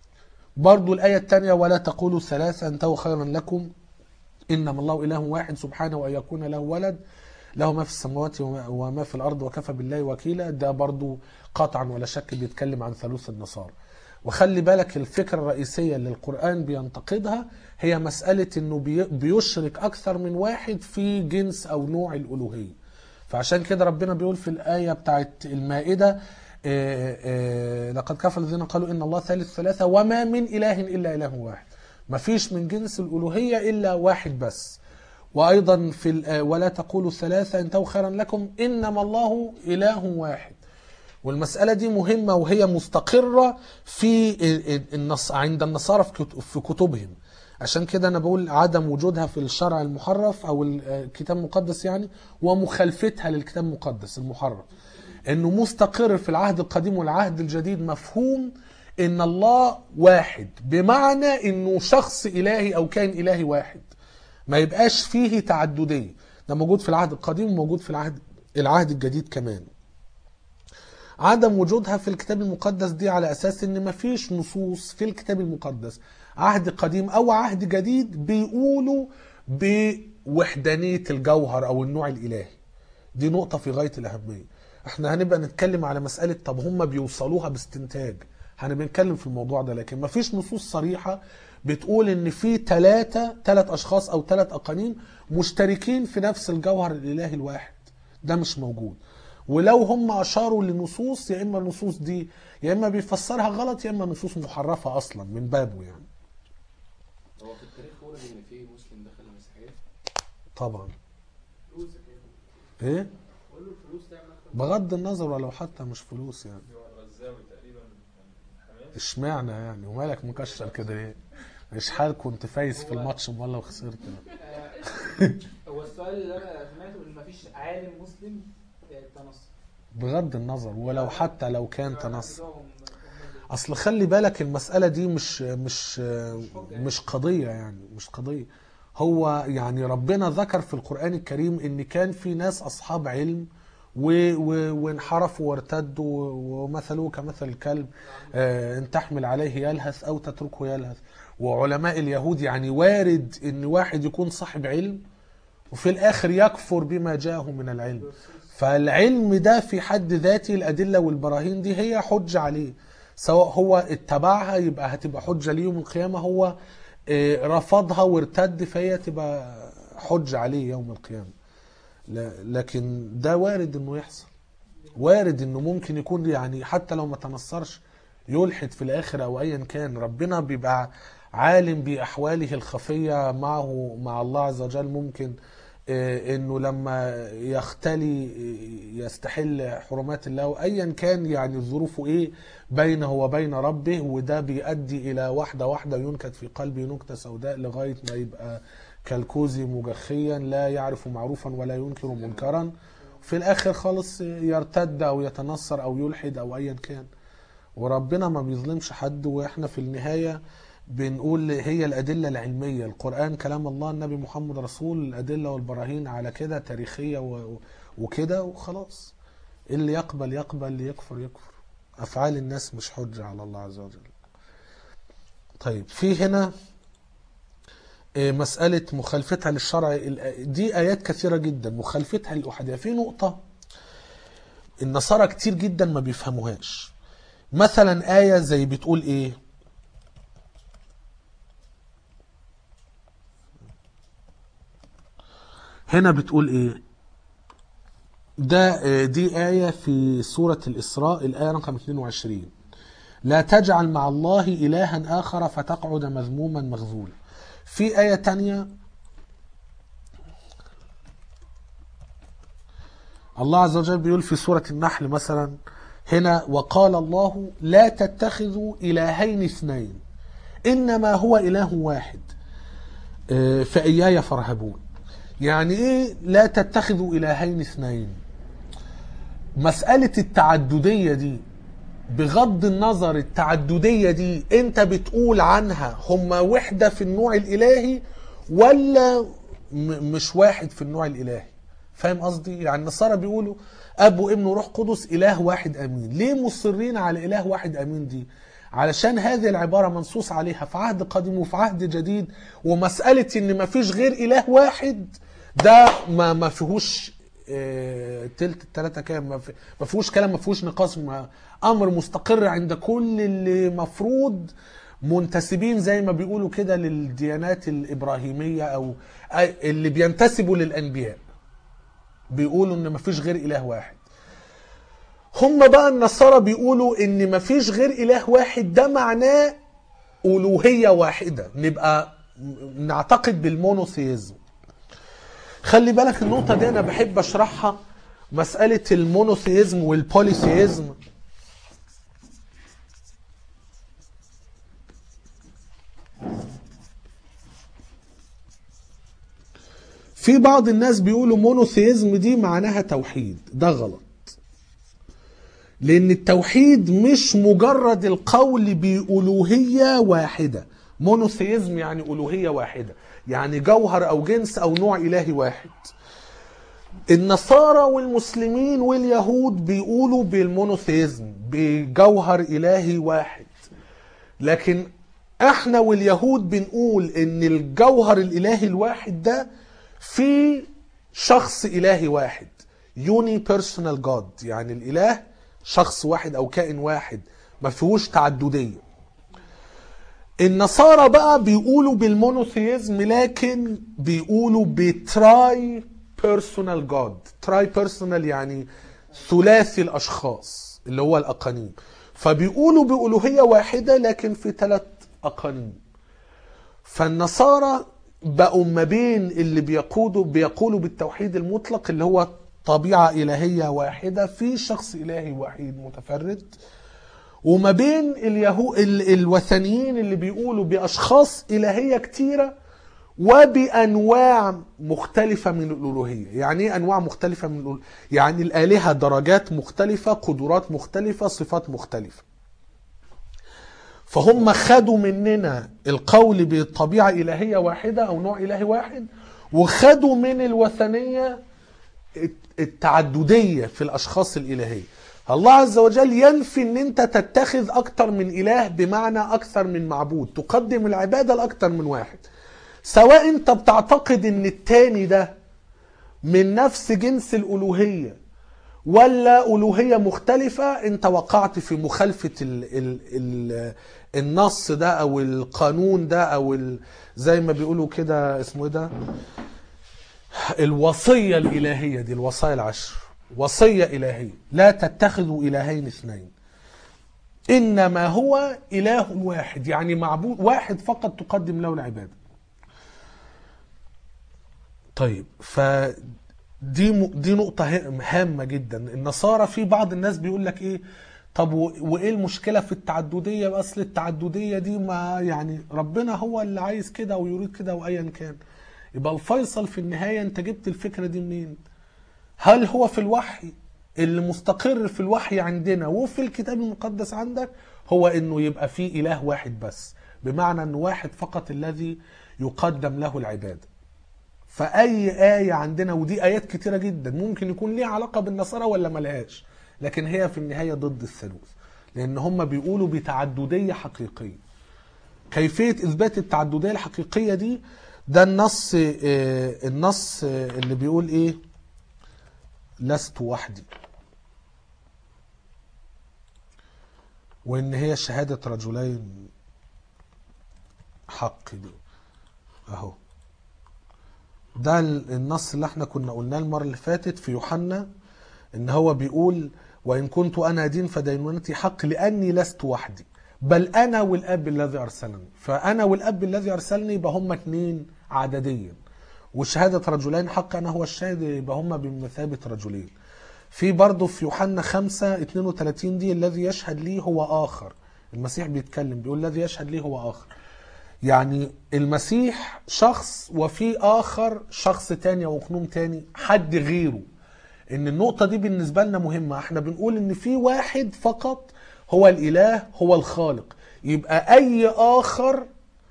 برضو الآية الثانية ولا تقولوا ثلاثة انتهوا خيرا لكم إنما الله إله واحد سبحانه أن يكون له ولد له ما في السماوات وما- وما في الأرض وكفى بالله وكيلا ده برضو قطعا ولا شك بيتكلم عن ثالوث النصارى وخلي بالك الفكرة الرئيسية اللي القرآن بينتقدها هي مسألة أنه بي- بيشرك أكثر من واحد في جنس أو نوع الألوهية فعشان كده ربنا بيقول في الآية بتاعت المائدة آه، آه، لقد كفر الذين قالوا إن الله ثالث ثلاثة وما من إله إلا إله واحد ما فيش من جنس الألوهية إلا واحد بس وأيضا في ال- آه، ولا تقولوا ثلاثة انتهوا خيرا لكم إنما الله إله واحد والمسألة دي مهمة وهي مستقرة في ال- ال- النص عند النصارى في كت- في كتبهم عشان كده أنا بقول عدم وجودها في الشرع المحرف أو ال- آه، الكتاب المقدس يعني ومخالفتها للكتاب المقدس المحرف إنه مستقر في العهد القديم والعهد الجديد مفهوم إن الله واحد بمعنى إنه شخص إلهي أو كائن إلهي واحد ما يبقاش فيه تعددية ده موجود في العهد القديم وموجود في العهد العهد الجديد كمان عدم وجودها في الكتاب المقدس دي على اساس ان مفيش نصوص في الكتاب المقدس عهد قديم او عهد جديد بيقولوا بوحدانيه الجوهر او النوع الالهي دي نقطه في غايه الاهميه احنا هنبقى نتكلم على مساله طب هم بيوصلوها باستنتاج هنبقى نتكلم في الموضوع ده لكن مفيش نصوص صريحه بتقول ان في ثلاثه ثلاث اشخاص او ثلاث اقانيم مشتركين في نفس الجوهر الالهي الواحد ده مش موجود ولو هم اشاروا لنصوص يا اما النصوص دي يا اما بيفسرها غلط يا اما نصوص محرفه اصلا من بابه يعني هو في التاريخ ورد ان في مسلم دخل المسيحيه طبعا فلوسك يعني ايه قول له الفلوس تعمل اكتر بغض النظر ولو حتى مش فلوس يعني هو الغزاوي تقريبا كان حماس اشمعنى يعني ومالك مكشر كده ليه مش حال كنت فايز في الماتش والله وخسرت آه، هو السؤال اللي انا سمعته ان مفيش عالم مسلم آه، تنصر بغض النظر ولو حتى لو كان تنصر هم- هم اللي- اصل خلي بالك المسألة دي مش مش مش قضية يعني مش قضية هو يعني ربنا ذكر في القرآن الكريم ان كان في ناس اصحاب علم و- و- وانحرفوا وارتدوا ومثلوه كمثل الكلب آه، ان تحمل عليه يلهث او تتركه يلهث وعلماء اليهود يعني وارد ان واحد يكون صاحب علم وفي الاخر يكفر بما جاءه من العلم فالعلم ده في حد ذاته الادله والبراهين دي هي حجه عليه سواء هو اتبعها يبقى هتبقى حجه ليه يوم القيامه هو آه، رفضها وارتد فهي تبقى حجه عليه يوم القيامه لا- لكن ده وارد انه يحصل وارد انه ممكن يكون يعني حتى لو ما تنصرش يلحد في الاخر او ايا كان ربنا بيبقى عالم باحواله الخفيه معه مع الله عز وجل ممكن آه، انه لما يختلي آه، يستحل حرمات الله ايا كان يعني ظروفه ايه بينه وبين ربه وده بيؤدي الى واحده واحده ينكت في قلبه نكته سوداء لغايه ما يبقى كالكوز مجخيا لا يعرف معروفا ولا ينكر منكرا في الاخر خالص يرتد او يتنصر او يلحد او ايا كان وربنا ما بيظلمش حد واحنا في النهايه بنقول هي الادله العلميه القران كلام الله النبي محمد رسول الادله والبراهين على كده تاريخيه و- وكده وخلاص اللي يقبل يقبل اللي يكفر يكفر افعال الناس مش حجه على الله عز وجل طيب في هنا آه، مسألة مخالفتها للشرع الآ- دي آيات كثيرة جدا مخالفتها للأحادية في نقطة النصارى كتير جدا ما بيفهموهاش مثلا آية زي بتقول إيه هنا بتقول إيه ده آه، دي آية في سورة الإسراء الآية رقم 22 لا تجعل مع الله إلها آخر فتقعد مذموما مخذولا في آية تانية الله عز وجل بيقول في سورة النحل مثلا هنا وقال الله لا تتخذوا إلهين اثنين إنما هو إله واحد آه، فإياي فارهبون يعني إيه لا تتخذوا إلهين اثنين مسألة التعددية دي بغض النظر التعددية دي انت بتقول عنها هم وحدة في النوع الالهي ولا م- مش واحد في النوع الالهي فاهم قصدي يعني النصارى بيقولوا اب وابن وروح قدس اله واحد امين ليه مصرين على اله واحد امين دي علشان هذه العبارة منصوص عليها في عهد قديم وفي عهد جديد ومسألة ان ما فيش غير اله واحد ده ما ما فيهوش آه، تلت التلاتة كام ما في- ما فيهوش كلام ما فيهوش نقاش ما امر مستقر عند كل اللي مفروض منتسبين زي ما بيقولوا كده للديانات الابراهيميه او أي- اللي بينتسبوا للانبياء بيقولوا ان مفيش غير اله واحد هم بقى النصارى بيقولوا ان مفيش غير اله واحد ده معناه الوهيه واحده نبقى نعتقد بالمونوثيزم خلي بالك النقطه دي انا بحب اشرحها مساله المونوثيزم والبوليثيزم في بعض الناس بيقولوا مونوثيزم دي معناها توحيد ده غلط لان التوحيد مش مجرد القول بألوهية واحدة مونوثيزم يعني ألوهية واحدة يعني جوهر أو جنس أو نوع إلهي واحد النصارى والمسلمين واليهود بيقولوا بالمونوثيزم بجوهر إلهي واحد لكن احنا واليهود بنقول ان الجوهر الالهي الواحد ده في شخص الهي واحد يوني بيرسونال جاد يعني الاله شخص واحد او كائن واحد ما فيهوش تعدديه النصارى بقى بيقولوا بالمونوثيزم لكن بيقولوا بتراي بيرسونال جاد تراي بيرسونال يعني ثلاثي الاشخاص اللي هو الاقانيم فبيقولوا بألوهية واحدة لكن في ثلاث أقانيم فالنصارى بقوا ما بين اللي بيقودوا بيقولوا بالتوحيد المطلق اللي هو طبيعة إلهية واحدة في شخص إلهي وحيد متفرد وما بين اليهو ال... الوثنيين اللي بيقولوا بأشخاص إلهية كتيرة وبأنواع مختلفة من الألوهية يعني إيه أنواع مختلفة من الألوهية يعني الآلهة درجات مختلفة قدرات مختلفة صفات مختلفة فهم خدوا مننا القول بطبيعة إلهية واحدة أو نوع إلهي واحد وخدوا من الوثنية التعددية في الأشخاص الإلهية الله عز وجل ينفي ان انت تتخذ اكتر من اله بمعنى اكثر من معبود تقدم العبادة لاكتر من واحد سواء انت بتعتقد ان التاني ده من نفس جنس الالوهية ولا الوهية مختلفة انت وقعت في مخالفة ال ال ال النص ده او القانون ده او ال زي ما بيقولوا كده اسمه ايه ده الوصية الالهية دي الوصايا العشر وصية إلهية لا تتخذوا إلهين اثنين إنما هو إله واحد يعني معبود واحد فقط تقدم له العبادة طيب ف دي م... دي نقطة هامة جدا النصارى في بعض الناس بيقول لك ايه طب و... وايه المشكلة في التعددية اصل التعددية دي ما يعني ربنا هو اللي عايز كده ويريد كده وايا كان يبقى الفيصل في النهاية انت جبت الفكرة دي منين هل هو في الوحي اللي مستقر في الوحي عندنا وفي الكتاب المقدس عندك هو انه يبقى في اله واحد بس بمعنى ان واحد فقط الذي يقدم له العباده فاي ايه عندنا ودي ايات كتيره جدا ممكن يكون ليها علاقه بالنصارى ولا ملهاش لكن هي في النهايه ضد الثالوث لان هم بيقولوا بتعدديه حقيقيه كيفيه اثبات التعدديه الحقيقيه دي ده النص آه، النص آه، اللي بيقول ايه لست وحدي وان هي شهاده رجلين حق دي اهو ده ال- النص اللي احنا كنا قلناه المره اللي فاتت في يوحنا ان هو بيقول وان كنت انا دين فدينونتي حق لاني لست وحدي بل انا والاب الذي ارسلني فانا والاب الذي ارسلني يبقى هم اتنين عدديا وشهاده رجلين حق انا هو الشاهد يبقى هم بمثابه رجلين في برضه في يوحنا 5 32 دي الذي يشهد لي هو اخر المسيح بيتكلم بيقول الذي يشهد لي هو اخر يعني المسيح شخص وفي اخر شخص تاني او اقنوم تاني حد غيره ان النقطه دي بالنسبه لنا مهمه احنا بنقول ان في واحد فقط هو الاله هو الخالق يبقى اي اخر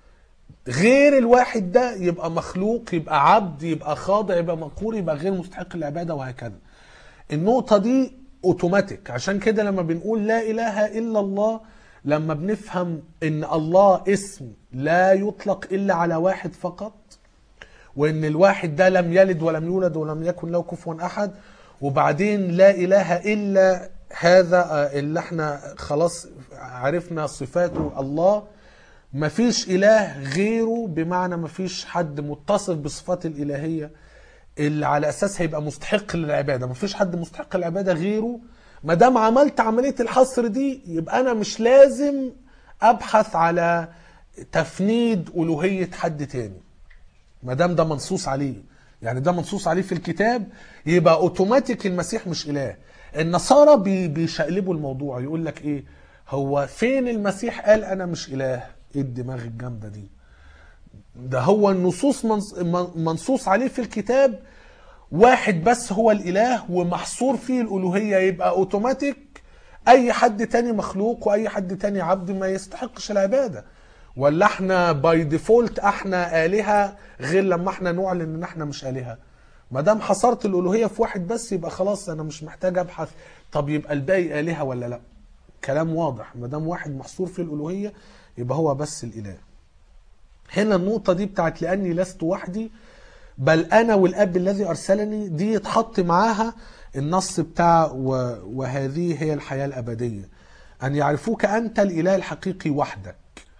غير الواحد ده يبقى مخلوق يبقى عبد يبقى خاضع يبقى مقهور يبقى غير مستحق العباده وهكذا النقطة دي اوتوماتيك عشان كده لما بنقول لا اله الا الله لما بنفهم ان الله اسم لا يطلق الا على واحد فقط وان الواحد ده لم يلد ولم يولد ولم يكن له كفوا احد وبعدين لا اله الا هذا آه، اللي احنا خلاص عرفنا صفاته الله مفيش اله غيره بمعنى مفيش حد متصف بصفات الالهيه اللي على اساس هيبقى مستحق للعباده مفيش حد مستحق للعباده غيره ما دام عملت عمليه الحصر دي يبقى انا مش لازم ابحث على تفنيد الوهيه حد تاني ما دام ده منصوص عليه يعني ده منصوص عليه في الكتاب يبقى اوتوماتيك المسيح مش اله النصارى بي- بيشقلبوا الموضوع يقول لك ايه هو فين المسيح قال انا مش اله ايه الدماغ الجامده دي ده هو النصوص منص- من- منصوص عليه في الكتاب واحد بس هو الاله ومحصور فيه الالوهيه يبقى اوتوماتيك اي حد تاني مخلوق واي حد تاني عبد ما يستحقش العباده ولا احنا باي ديفولت احنا الهه غير لما احنا نعلن ان احنا مش الهه ما دام حصرت الالوهيه في واحد بس يبقى خلاص انا مش محتاج ابحث طب يبقى الباقي الهه ولا لا كلام واضح ما دام واحد محصور في الالوهيه يبقى هو بس الاله هنا النقطة دي بتاعت لأني لست وحدي بل أنا والأب الذي أرسلني دي يتحط معاها النص بتاع و- وهذه هي الحياة الأبدية أن يعرفوك أنت الإله الحقيقي وحدك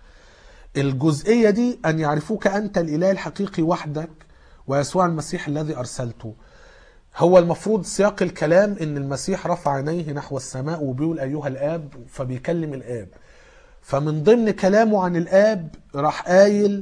الجزئية دي أن يعرفوك أنت الإله الحقيقي وحدك ويسوع المسيح الذي أرسلته هو المفروض سياق الكلام ان المسيح رفع عينيه نحو السماء وبيقول ايها الاب فبيكلم الاب فمن ضمن كلامه عن الاب راح قايل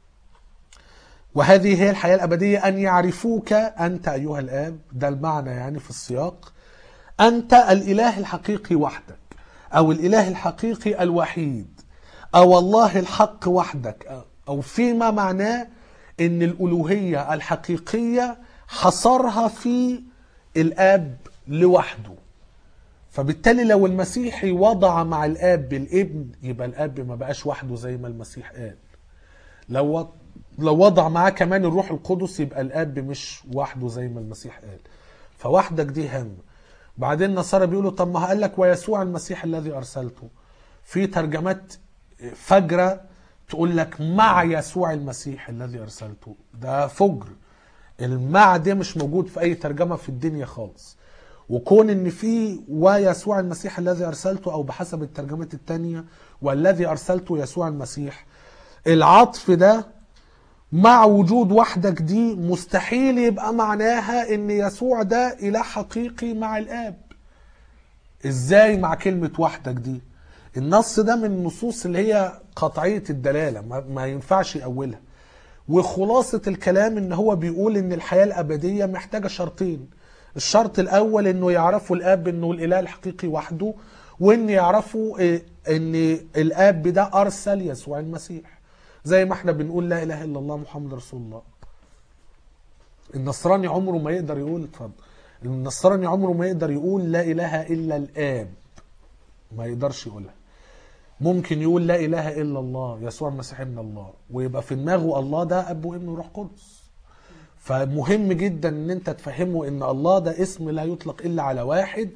وهذه هي الحياه الابديه ان يعرفوك انت ايها الاب ده المعنى يعني في السياق انت الاله الحقيقي وحدك او الاله الحقيقي الوحيد او الله الحق وحدك او فيما معناه ان الالوهيه الحقيقيه حصرها في الاب لوحده فبالتالي لو المسيحي وضع مع الاب الابن يبقى الاب ما بقاش وحده زي ما المسيح قال لو وض- لو وضع معاه كمان الروح القدس يبقى الاب مش وحده زي ما المسيح قال فوحدك دي هم بعدين النصارى بيقولوا طب ما قال لك ويسوع المسيح الذي ارسلته في ترجمات فجره تقول لك مع يسوع المسيح الذي ارسلته ده فجر المع ده مش موجود في اي ترجمه في الدنيا خالص وكون ان في ويسوع المسيح الذي ارسلته او بحسب الترجمات التانية والذي ارسلته يسوع المسيح العطف ده مع وجود وحدك دي مستحيل يبقى معناها ان يسوع ده اله حقيقي مع الاب ازاي مع كلمة وحدك دي النص ده من النصوص اللي هي قطعية الدلالة ما, ما ينفعش يأولها وخلاصة الكلام ان هو بيقول ان الحياة الابدية محتاجة شرطين الشرط الاول انه يعرفوا الاب انه الاله الحقيقي وحده وان يعرفوا إيه، ان الاب ده ارسل يسوع المسيح زي ما احنا بنقول لا اله الا الله محمد رسول الله النصراني عمره ما يقدر يقول اتفضل النصراني عمره ما يقدر يقول لا اله الا الاب ما يقدرش يقولها ممكن يقول لا اله الا الله يسوع المسيح ابن الله ويبقى في دماغه الله ده اب وابن وروح قدس فمهم جدا ان انت تفهمه ان الله ده اسم لا يطلق الا على واحد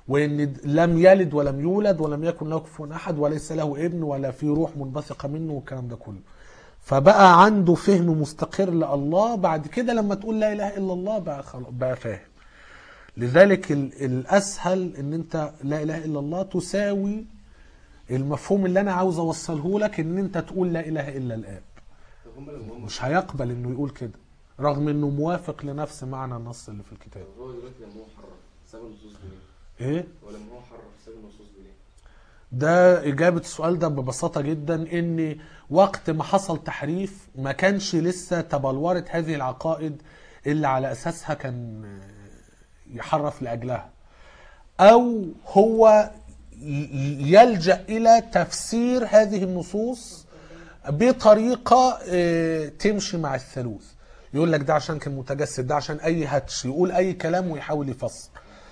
وان لم يلد ولم يولد ولم يكن له كفوا احد وليس له ابن ولا في روح منبثقه منه والكلام ده كله فبقى عنده فهم مستقر لله بعد كده لما تقول لا اله الا الله بقى خلاص بقى فاهم لذلك ال- الاسهل ان انت لا اله الا الله تساوي المفهوم اللي انا عاوز اوصله لك ان انت تقول لا اله الا الاب طب هم لما هم مش هيقبل انه يقول كده رغم انه موافق لنفس معنى النص اللي في الكتاب طب هو دلوقتي لما هو حرف ساب النصوص منين؟ ايه ولما هو حرف ساب النصوص منين؟ ده إجابة السؤال ده ببساطة جدا إن وقت ما حصل تحريف ما كانش لسه تبلورت هذه العقائد اللي على أساسها كان يحرف لأجلها أو هو ي- يلجأ إلى تفسير هذه النصوص بطريقة آه، تمشي مع الثالوث يقول لك ده عشان كان متجسد ده عشان أي هتش يقول أي كلام ويحاول يفسر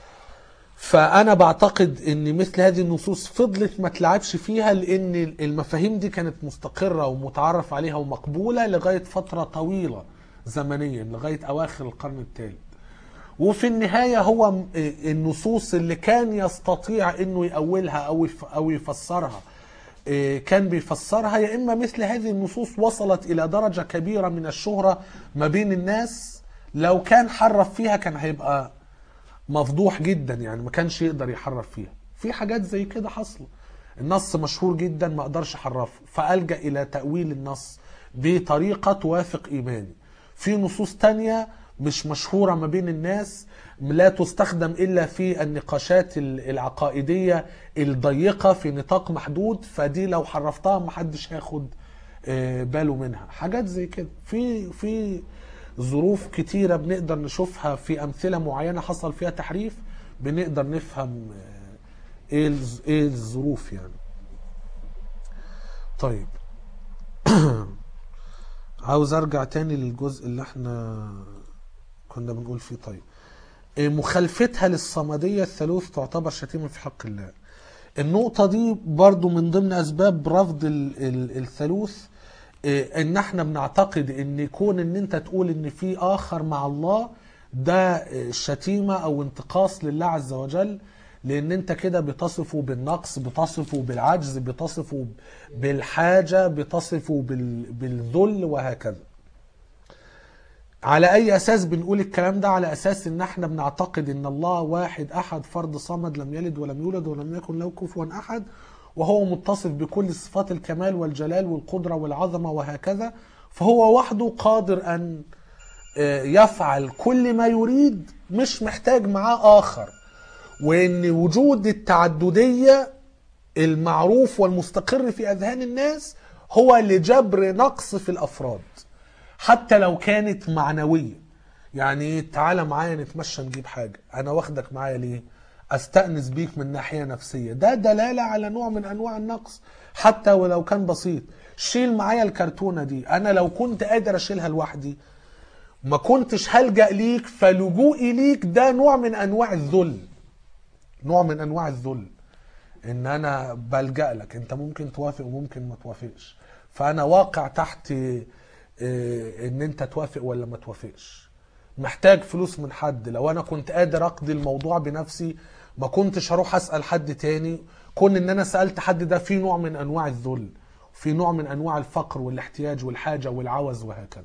فانا بعتقد ان مثل هذه النصوص فضلت ما تلعبش فيها لان المفاهيم دي كانت مستقره ومتعرف عليها ومقبوله لغايه فتره طويله زمنيا لغايه اواخر القرن الثالث وفي النهايه هو م- النصوص اللي كان يستطيع انه يأولها او يف- او يفسرها إيه، كان بيفسرها يا اما مثل هذه النصوص وصلت الى درجه كبيره من الشهره ما بين الناس لو كان حرف فيها كان هيبقى مفضوح جدا يعني ما كانش يقدر يحرف فيها في حاجات زي كده حصل النص مشهور جدا ما اقدرش احرفه فالجا الى تاويل النص بطريقه توافق ايماني في نصوص تانية مش مشهوره ما بين الناس لا تستخدم الا في النقاشات ال- العقائديه الضيقه في نطاق محدود فدي لو حرفتها محدش هياخد آه، باله منها حاجات زي كده في في ظروف كتيرة بنقدر نشوفها في أمثلة معينة حصل فيها تحريف بنقدر نفهم آه، إيه الز- إيه الظروف يعني طيب عاوز أرجع تاني للجزء اللي احنا كنا بنقول فيه طيب إيه مخالفتها للصمدية الثالوث تعتبر شتيمة في حق الله النقطة دي برضو من ضمن أسباب رفض ال- ال- الثالوث إيه، ان احنا بنعتقد ان يكون ان انت تقول ان في اخر مع الله ده إيه، شتيمة او انتقاص لله عز وجل لان انت كده بتصفه بالنقص بتصفه بالعجز بتصفه بالحاجة بتصفه بال- بالذل وهكذا على اي اساس بنقول الكلام ده على اساس ان احنا بنعتقد ان الله واحد احد فرد صمد لم يلد ولم يولد ولم يكن له كفوا احد وهو متصف بكل صفات الكمال والجلال والقدرة والعظمة وهكذا فهو وحده قادر ان آه، يفعل كل ما يريد مش محتاج معاه اخر وان وجود التعددية المعروف والمستقر في اذهان الناس هو لجبر نقص في الافراد حتى لو كانت معنوية يعني تعالى معايا نتمشى نجيب حاجة أنا واخدك معايا ليه أستأنس بيك من ناحية نفسية ده دلالة على نوع من أنواع النقص حتى ولو كان بسيط شيل معايا الكرتونة دي أنا لو كنت قادر أشيلها لوحدي ما كنتش هلجأ ليك فلجوئي ليك ده نوع من أنواع الذل نوع من أنواع الذل ان انا بلجأ لك انت ممكن توافق وممكن ما توافقش فانا واقع تحت آه، ان انت توافق ولا ما توافقش محتاج فلوس من حد لو انا كنت قادر اقضي الموضوع بنفسي ما كنتش هروح اسال حد تاني كون ان انا سالت حد ده في نوع من انواع الذل في نوع من انواع الفقر والاحتياج والحاجه والعوز وهكذا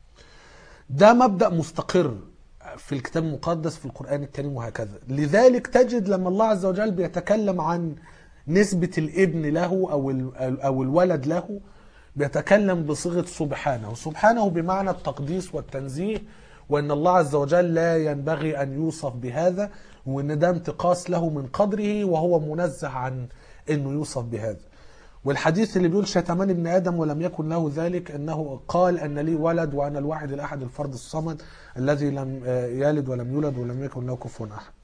ده مبدأ مستقر في الكتاب المقدس في القرآن الكريم وهكذا لذلك تجد لما الله عز وجل بيتكلم عن نسبة الابن له أو ال- أو الولد له بيتكلم بصيغة سبحانه سبحانه بمعنى التقديس والتنزيه وأن الله عز وجل لا ينبغي أن يوصف بهذا وأن ده انتقاص له من قدره وهو منزه عن أنه يوصف بهذا والحديث اللي بيقول شتمان ابن ادم ولم يكن له ذلك انه قال ان لي ولد وانا الواحد الاحد الفرد الصمد الذي لم آه، يلد ولم يولد ولم يكن له كفوا احد.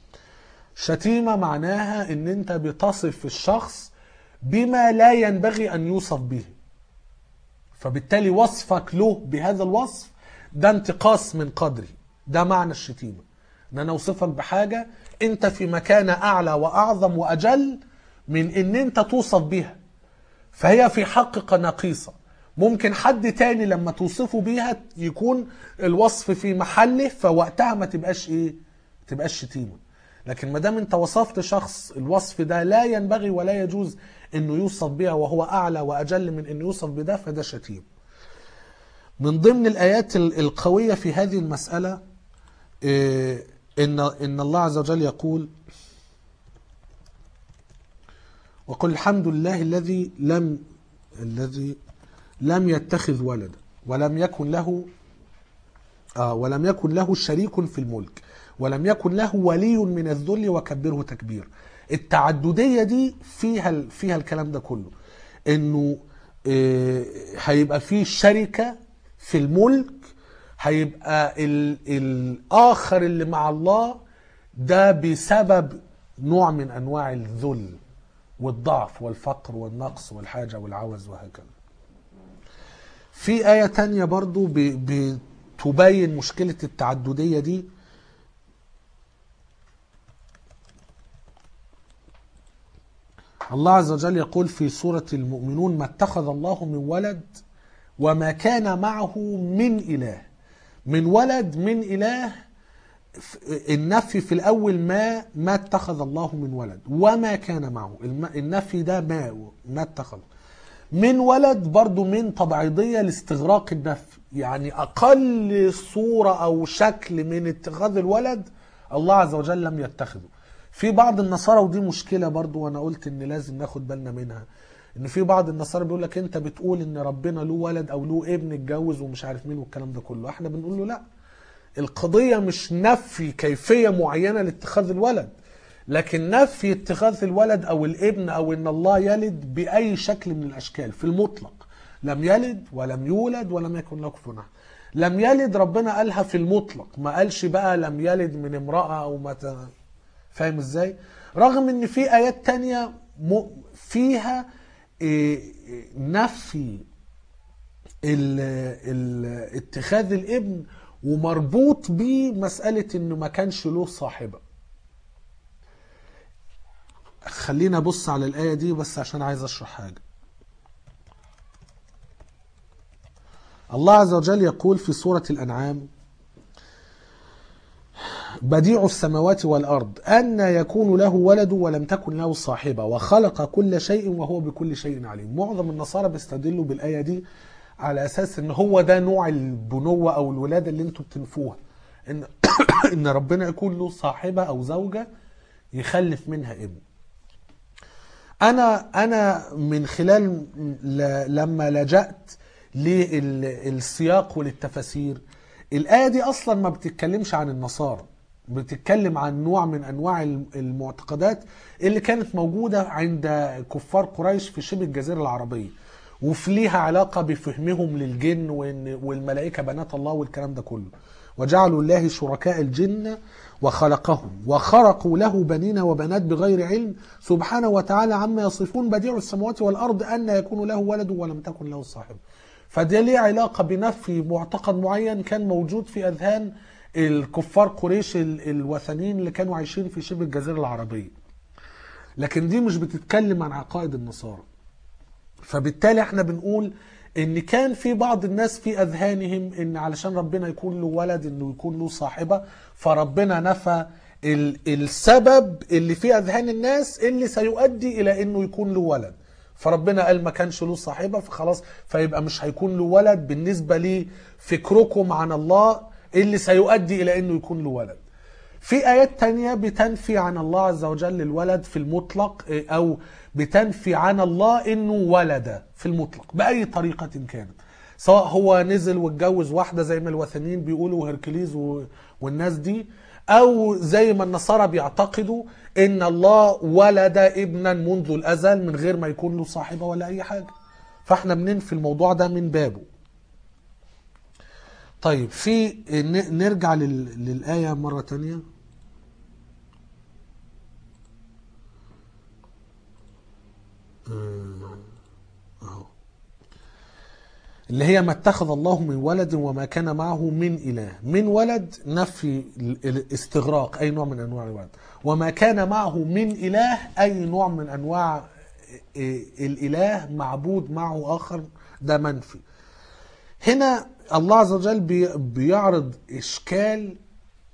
شتيمه معناها ان انت بتصف الشخص بما لا ينبغي ان يوصف به. فبالتالي وصفك له بهذا الوصف ده انتقاص من قدري ده معنى الشتيمه ان انا اوصفك بحاجه انت في مكانه اعلى واعظم واجل من ان انت توصف بها فهي في حقك نقيصة ممكن حد تاني لما توصفه بيها يكون الوصف في محله فوقتها ما تبقاش ايه تبقاش شتيمة لكن ما دام انت وصفت شخص الوصف ده لا ينبغي ولا يجوز انه يوصف بها وهو اعلى واجل من انه يوصف بده فده شتيم من ضمن الايات ال- القويه في هذه المساله إيه، ان ان الله عز وجل يقول وقل الحمد لله الذي لم الذي لم يتخذ ولدا ولم يكن له آه ولم يكن له شريك في الملك ولم يكن له ولي من الذل وكبره تكبير التعددية دي فيها ال- فيها الكلام ده كله انه آه، هيبقى في شركة في الملك هيبقى ال- الآخر اللي مع الله ده بسبب نوع من أنواع الذل والضعف والفقر والنقص والحاجة والعوز وهكذا في آية تانية برضو ب- بتبين مشكلة التعددية دي الله عز وجل يقول في سورة المؤمنون ما اتخذ الله من ولد وما كان معه من إله من ولد من إله ف- النفي في الأول ما ما اتخذ الله من ولد وما كان معه الم- النفي ده ما ما اتخذ من ولد برضو من تبعيضية لاستغراق النفي يعني أقل صورة أو شكل من اتخاذ الولد الله عز وجل لم يتخذه في بعض النصارى ودي مشكلة برضو وأنا قلت إن لازم ناخد بالنا منها إن في بعض النصارى بيقول لك أنت بتقول إن ربنا له ولد أو له ابن اتجوز ومش عارف مين والكلام ده كله إحنا بنقول له لأ القضية مش نفي كيفية معينة لاتخاذ الولد لكن نفي اتخاذ الولد او الابن او ان الله يلد باي شكل من الاشكال في المطلق لم يلد ولم يولد ولم يكن له كفوا احد لم يلد ربنا قالها في المطلق ما قالش بقى لم يلد من امرأة او ما ت- فاهم ازاي رغم ان في ايات تانية م- فيها إيه، إيه، نفي ال ال اتخاذ الابن ومربوط بمسألة انه ما كانش له صاحبة خلينا ابص على الآية دي بس عشان عايز اشرح حاجة الله عز وجل يقول في سورة الأنعام بديع السماوات والأرض أن يكون له ولد ولم تكن له صاحبة وخلق كل شيء وهو بكل شيء عليم معظم النصارى بيستدلوا بالآية دي على أساس أن هو ده نوع البنوة أو الولادة اللي انتوا بتنفوها إن, إن ربنا يكون له صاحبة أو زوجة يخلف منها ابن انا انا من خلال ل- لما لجأت للسياق وللتفاسير الآية دي أصلا ما بتتكلمش عن النصارى بتتكلم عن نوع من أنواع الم- المعتقدات اللي كانت موجودة عند كفار قريش في شبه الجزيرة العربية وفي ليها علاقة بفهمهم للجن وإن- والملائكة بنات الله والكلام ده كله وجعلوا الله شركاء الجن وخلقهم وخرقوا له بنين وبنات بغير علم سبحانه وتعالى عما يصفون بديع السماوات والأرض أن يكون له ولد ولم تكن له صاحب فده ليه علاقة بنفي معتقد معين كان موجود في أذهان الكفار قريش ال- الوثنيين اللي كانوا عايشين في شبه الجزيرة العربية لكن دي مش بتتكلم عن عقائد النصارى فبالتالي احنا بنقول ان كان في بعض الناس في اذهانهم ان علشان ربنا يكون له ولد انه يكون له صاحبه فربنا نفى ال السبب اللي في اذهان الناس اللي سيؤدي الى انه يكون له ولد فربنا قال ما كانش له صاحبه فخلاص فيبقى مش هيكون له ولد بالنسبه لفكركم عن الله اللي سيؤدي الى انه يكون له ولد في آيات تانية بتنفي عن الله عز وجل الولد في المطلق إيه، أو بتنفي عن الله إنه ولد في المطلق بأي طريقة كانت سواء هو نزل واتجوز واحدة زي ما الوثنيين بيقولوا هركليز و- والناس دي أو زي ما النصارى بيعتقدوا إن الله ولد ابنا منذ الأزل من غير ما يكون له صاحبة ولا أي حاجة فاحنا بننفي الموضوع ده من بابه طيب في ن- نرجع لل- للآية مرة تانية آه، أهو. اللي هي ما اتخذ الله من ولد وما كان معه من إله من ولد نفي ال- الاستغراق أي نوع من أنواع الولد وما كان معه من إله أي نوع من أنواع إيه، الإله معبود معه آخر ده منفي هنا الله عز وجل بي- بيعرض إشكال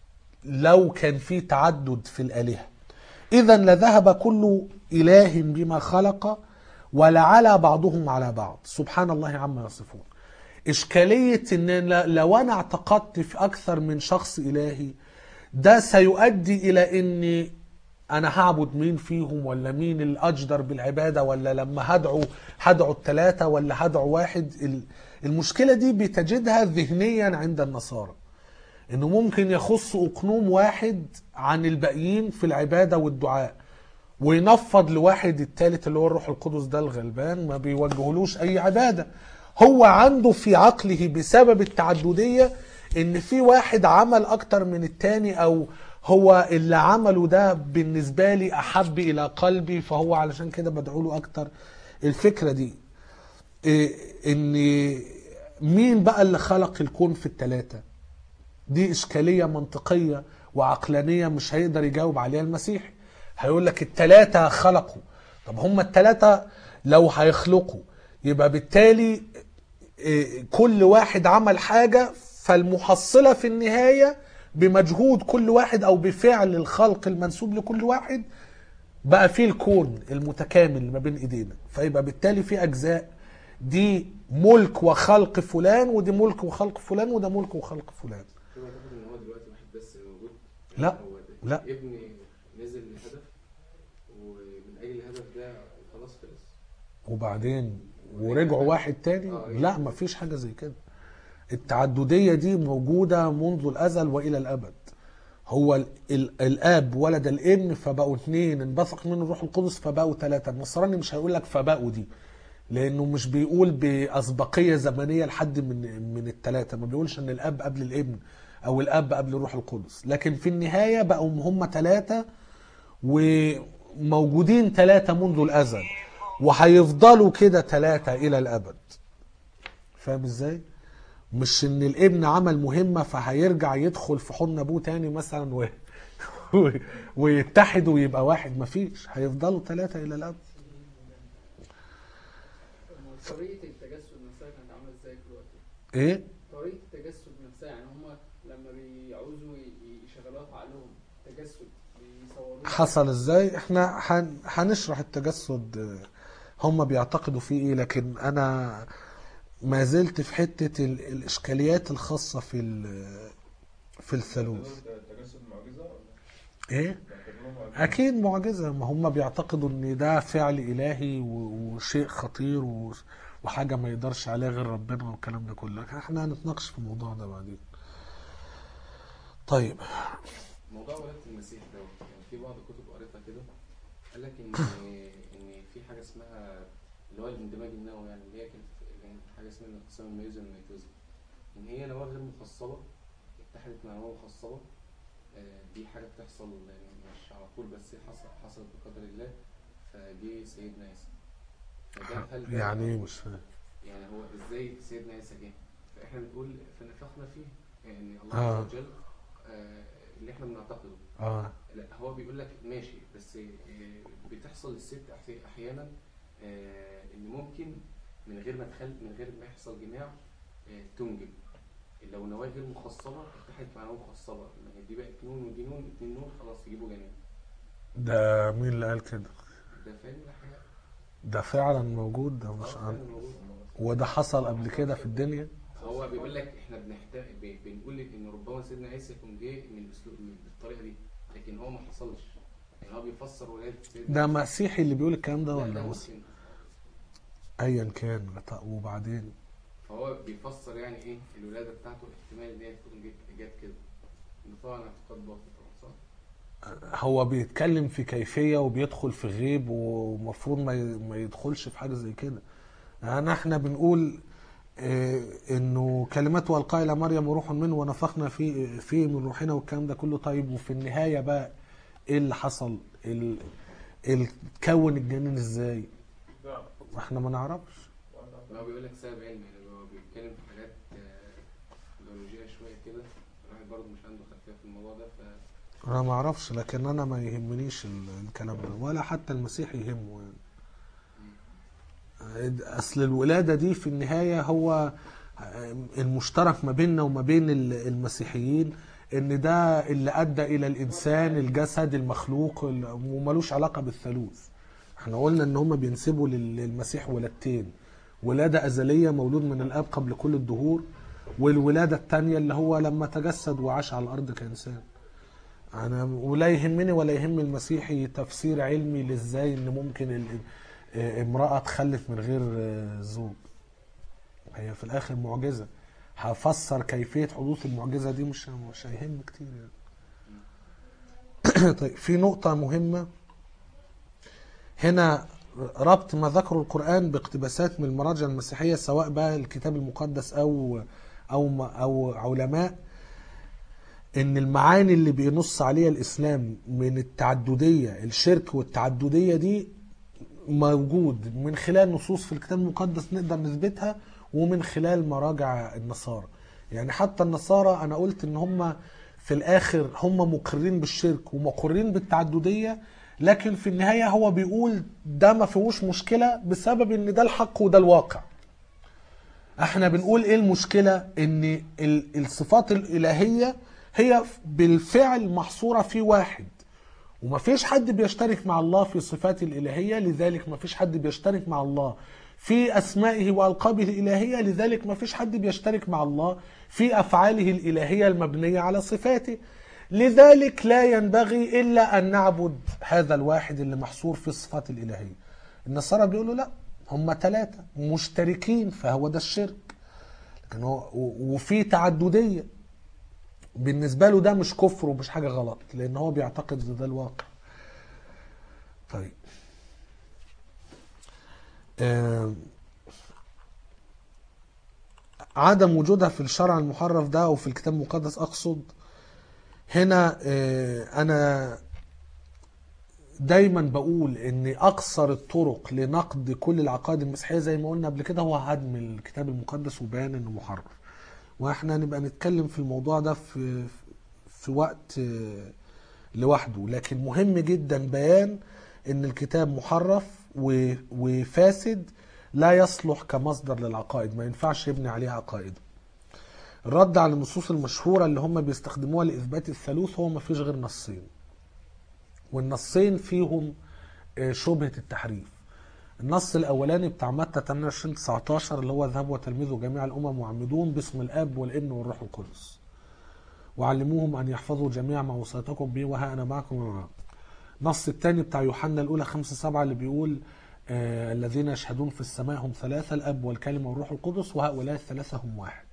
لو كان في تعدد في الآلهة إذا لذهب كل إله بما خلق ولعلى بعضهم على بعض سبحان الله عما يصفون إشكالية إن ل- لو أنا اعتقدت في أكثر من شخص إلهي ده سيؤدي إلى إني أنا هعبد مين فيهم ولا مين الأجدر بالعبادة ولا لما هدعو هدعو الثلاثة ولا هدعو واحد ال- المشكلة دي بتجدها ذهنيا عند النصارى انه ممكن يخص اقنوم واحد عن الباقيين في العباده والدعاء وينفض لواحد التالت اللي هو الروح القدس ده الغلبان ما بيوجهلوش اي عباده هو عنده في عقله بسبب التعدديه ان في واحد عمل اكتر من التاني او هو اللي عمله ده بالنسبه لي احب الى قلبي فهو علشان كده بدعو له اكتر الفكره دي إيه ان مين بقى اللي خلق الكون في الثلاثه دي إشكالية منطقية وعقلانية مش هيقدر يجاوب عليها المسيح هيقول لك التلاتة خلقوا طب هم التلاتة لو هيخلقوا يبقى بالتالي إيه، كل واحد عمل حاجة فالمحصلة في النهاية بمجهود كل واحد أو بفعل الخلق المنسوب لكل واحد بقى فيه الكون المتكامل ما بين ايدينا فيبقى بالتالي في اجزاء دي ملك وخلق فلان ودي ملك وخلق فلان وده ملك وخلق فلان هو اعتقد ان هو دلوقتي واحد بس اللي موجود لا، هو ده. لا. ابني نزل لهدف ومن اجل الهدف ده خلاص خلص وبعدين ورجعوا واحد تاني آه، لا ما فيش حاجة زي كده التعددية دي موجودة منذ الأزل وإلى الأبد هو ال ال الاب ولد الابن فبقوا اثنين انبثق منه الروح القدس فبقوا ثلاثه النصراني مش هيقول لك فبقوا دي لانه مش بيقول باسبقيه زمنيه لحد من من الثلاثه ما بيقولش ان الاب قبل الابن او الاب قبل الروح القدس لكن في النهايه بقوا هم ثلاثه وموجودين ثلاثه منذ الازل وهيفضلوا كده ثلاثه الى الابد فاهم ازاي مش ان الابن عمل مهمه فهيرجع يدخل في حضن ابوه تاني مثلا و... و... ويتحدوا ويبقى واحد مفيش هيفضلوا ثلاثه الى الابد طريقة التجسد نفسها كانت عاملة ازاي في الوقت ده؟ ايه طريقة التجسد نفسها يعني هم لما بيعوزوا ي- يشغلوها في عقلهم تجسد بيصوروها حصل ازاي احنا هن... هنشرح التجسد آه، هم بيعتقدوا فيه ايه لكن انا ما زلت في حته ال... الاشكاليات الخاصه في ال... في الثالوث التجسد معجزه ولا ايه بيعتبروه معجزه؟ اكيد معجزه ما هم بيعتقدوا ان ده فعل الهي و- وشيء خطير و- وحاجه ما يقدرش عليها غير ربنا والكلام ده كله احنا هنتناقش في الموضوع ده بعدين طيب موضوع ولادة المسيح ده يعني في بعض الكتب قريتها كده قال لك ان ان في حاجه اسمها اللي هو الاندماج النووي يعني اللي هي كانت كانت حاجه اسمها الانقسام الميوزي والميتوزي ان هي نواه غير مخصبه اتحدت مع نواه مخصبه آه، دي حاجه بتحصل يعني مش على طول بس هي حصل حصلت بقدر الله فجه سيدنا عيسى فده هل ده- يعني ايه مش فاهم يعني هو ازاي سيدنا عيسى جه فاحنا بنقول فنفخنا فيه يعني الله آه. عز وجل آه، اللي احنا بنعتقده اه لا هو بيقول لك ماشي بس آه، بتحصل للست أحي- احيانا آه، ان ممكن من غير ما تخل من غير ما يحصل جماع آه، تنجب لو نواه غير مخصبه اتحدت مع نواه مخصبه ما هي دي بقت نون ودي نون اتنين نون خلاص يجيبوا جنين ده مين اللي قال كده ده فاهم الحاجه ده فعلا موجود ده مش اه عن... فعلا موجود. وده حصل قبل كده في الدنيا هو بيقول لك احنا بنحتاج ب- بنقول لك ان ربما سيدنا عيسى يكون جه من الاسلوب من بالطريقه دي لكن هو ما حصلش يعني هو بيفسر ولاده سيدنا ده عيسى. مسيحي اللي بيقول الكلام ده لا، ولا ده مسلم مسلم ايا كان طب وبعدين فهو بيفسر يعني ايه الولاده بتاعته احتمال ان هي تكون جت- جت كده ده طبعا اعتقاد باطل طبعا صح؟ هو بيتكلم في كيفية وبيدخل في غيب ومفروض ما ي- ما يدخلش في حاجة زي كده يعني احنا بنقول اه انه كلمات والقاء الى مريم وروح منه ونفخنا فيه فيه من روحنا والكلام ده كله طيب وفي النهاية بقى ايه اللي حصل ال- ال- اتكون الجنين ازاي لا احنا ما نعرفش ولا هو بيقول لك سبب علمي يعني هو بيتكلم في حاجات آه، بيولوجيه شويه كده الواحد برضه مش عنده خلفيه في الموضوع ده ف انا ما اعرفش لكن انا ما يهمنيش ال- الكلام ده ولا حتى المسيح يهمه يعني اصل الولاده دي في النهايه هو المشترك ما بيننا وما بين ال- المسيحيين ان ده اللي ادى الى الانسان الجسد المخلوق ال- وملوش علاقه بالثالوث احنا قلنا ان هم بينسبوا لل- للمسيح ولادتين ولاده ازليه مولود من الاب قبل كل الدهور والولاده الثانيه اللي هو لما تجسد وعاش على الارض كانسان انا ولا يهمني ولا يهم المسيحي تفسير علمي لازاي ان ممكن ال- اه، امراه تخلف من غير اه، زوج هي في الاخر معجزه هفسر كيفيه حدوث المعجزه دي مش مش هيهم كتير يعني طيب في نقطه مهمه هنا ربط ما ذكره القرآن باقتباسات من المراجع المسيحية سواء بقى الكتاب المقدس أو أو أو علماء إن المعاني اللي بينص عليها الإسلام من التعددية الشرك والتعددية دي موجود من خلال نصوص في الكتاب المقدس نقدر نثبتها ومن خلال مراجع النصارى يعني حتى النصارى أنا قلت إن هم في الآخر هم مقرين بالشرك ومقرين بالتعددية لكن في النهاية هو بيقول ده ما فيهوش مشكلة بسبب ان ده الحق وده الواقع احنا بنقول ايه المشكلة ان ال- الصفات الالهية هي بالفعل محصورة في واحد ومفيش حد بيشترك مع الله في صفات الإلهية لذلك مفيش حد بيشترك مع الله في أسمائه وألقابه الإلهية لذلك مفيش حد بيشترك مع الله في أفعاله الإلهية المبنية على صفاته لذلك لا ينبغي إلا أن نعبد هذا الواحد اللي محصور في الصفات الإلهية النصارى بيقولوا لا هم ثلاثة مشتركين فهو ده الشرك لكن هو و- وفي تعددية بالنسبة له ده مش كفر ومش حاجة غلط لأن هو بيعتقد ان ده الواقع طيب آم، عدم وجودها في الشرع المحرف ده او في الكتاب المقدس اقصد هنا آه، انا دايما بقول ان اقصر الطرق لنقد كل العقائد المسيحيه زي ما قلنا قبل كده هو هدم الكتاب المقدس وبيان انه محرف واحنا نبقى نتكلم في الموضوع ده في في وقت آه، لوحده لكن مهم جدا بيان ان الكتاب محرف و- وفاسد لا يصلح كمصدر للعقائد ما ينفعش يبني عليه عقائد الرد على النصوص المشهورة اللي هم بيستخدموها لإثبات الثالوث هو ما فيش غير نصين والنصين فيهم آه، شبهة التحريف النص الأولاني بتاع متى 28 19 اللي هو اذهبوا وتلمذوا جميع الأمم وعمدوهم باسم الآب والابن والروح القدس وعلموهم أن يحفظوا جميع ما وصيتكم به وها أنا معكم ومعكم النص الثاني بتاع يوحنا الأولى 5 7 اللي بيقول آه الذين يشهدون في السماء هم ثلاثة الأب والكلمة والروح القدس وهؤلاء الثلاثة هم واحد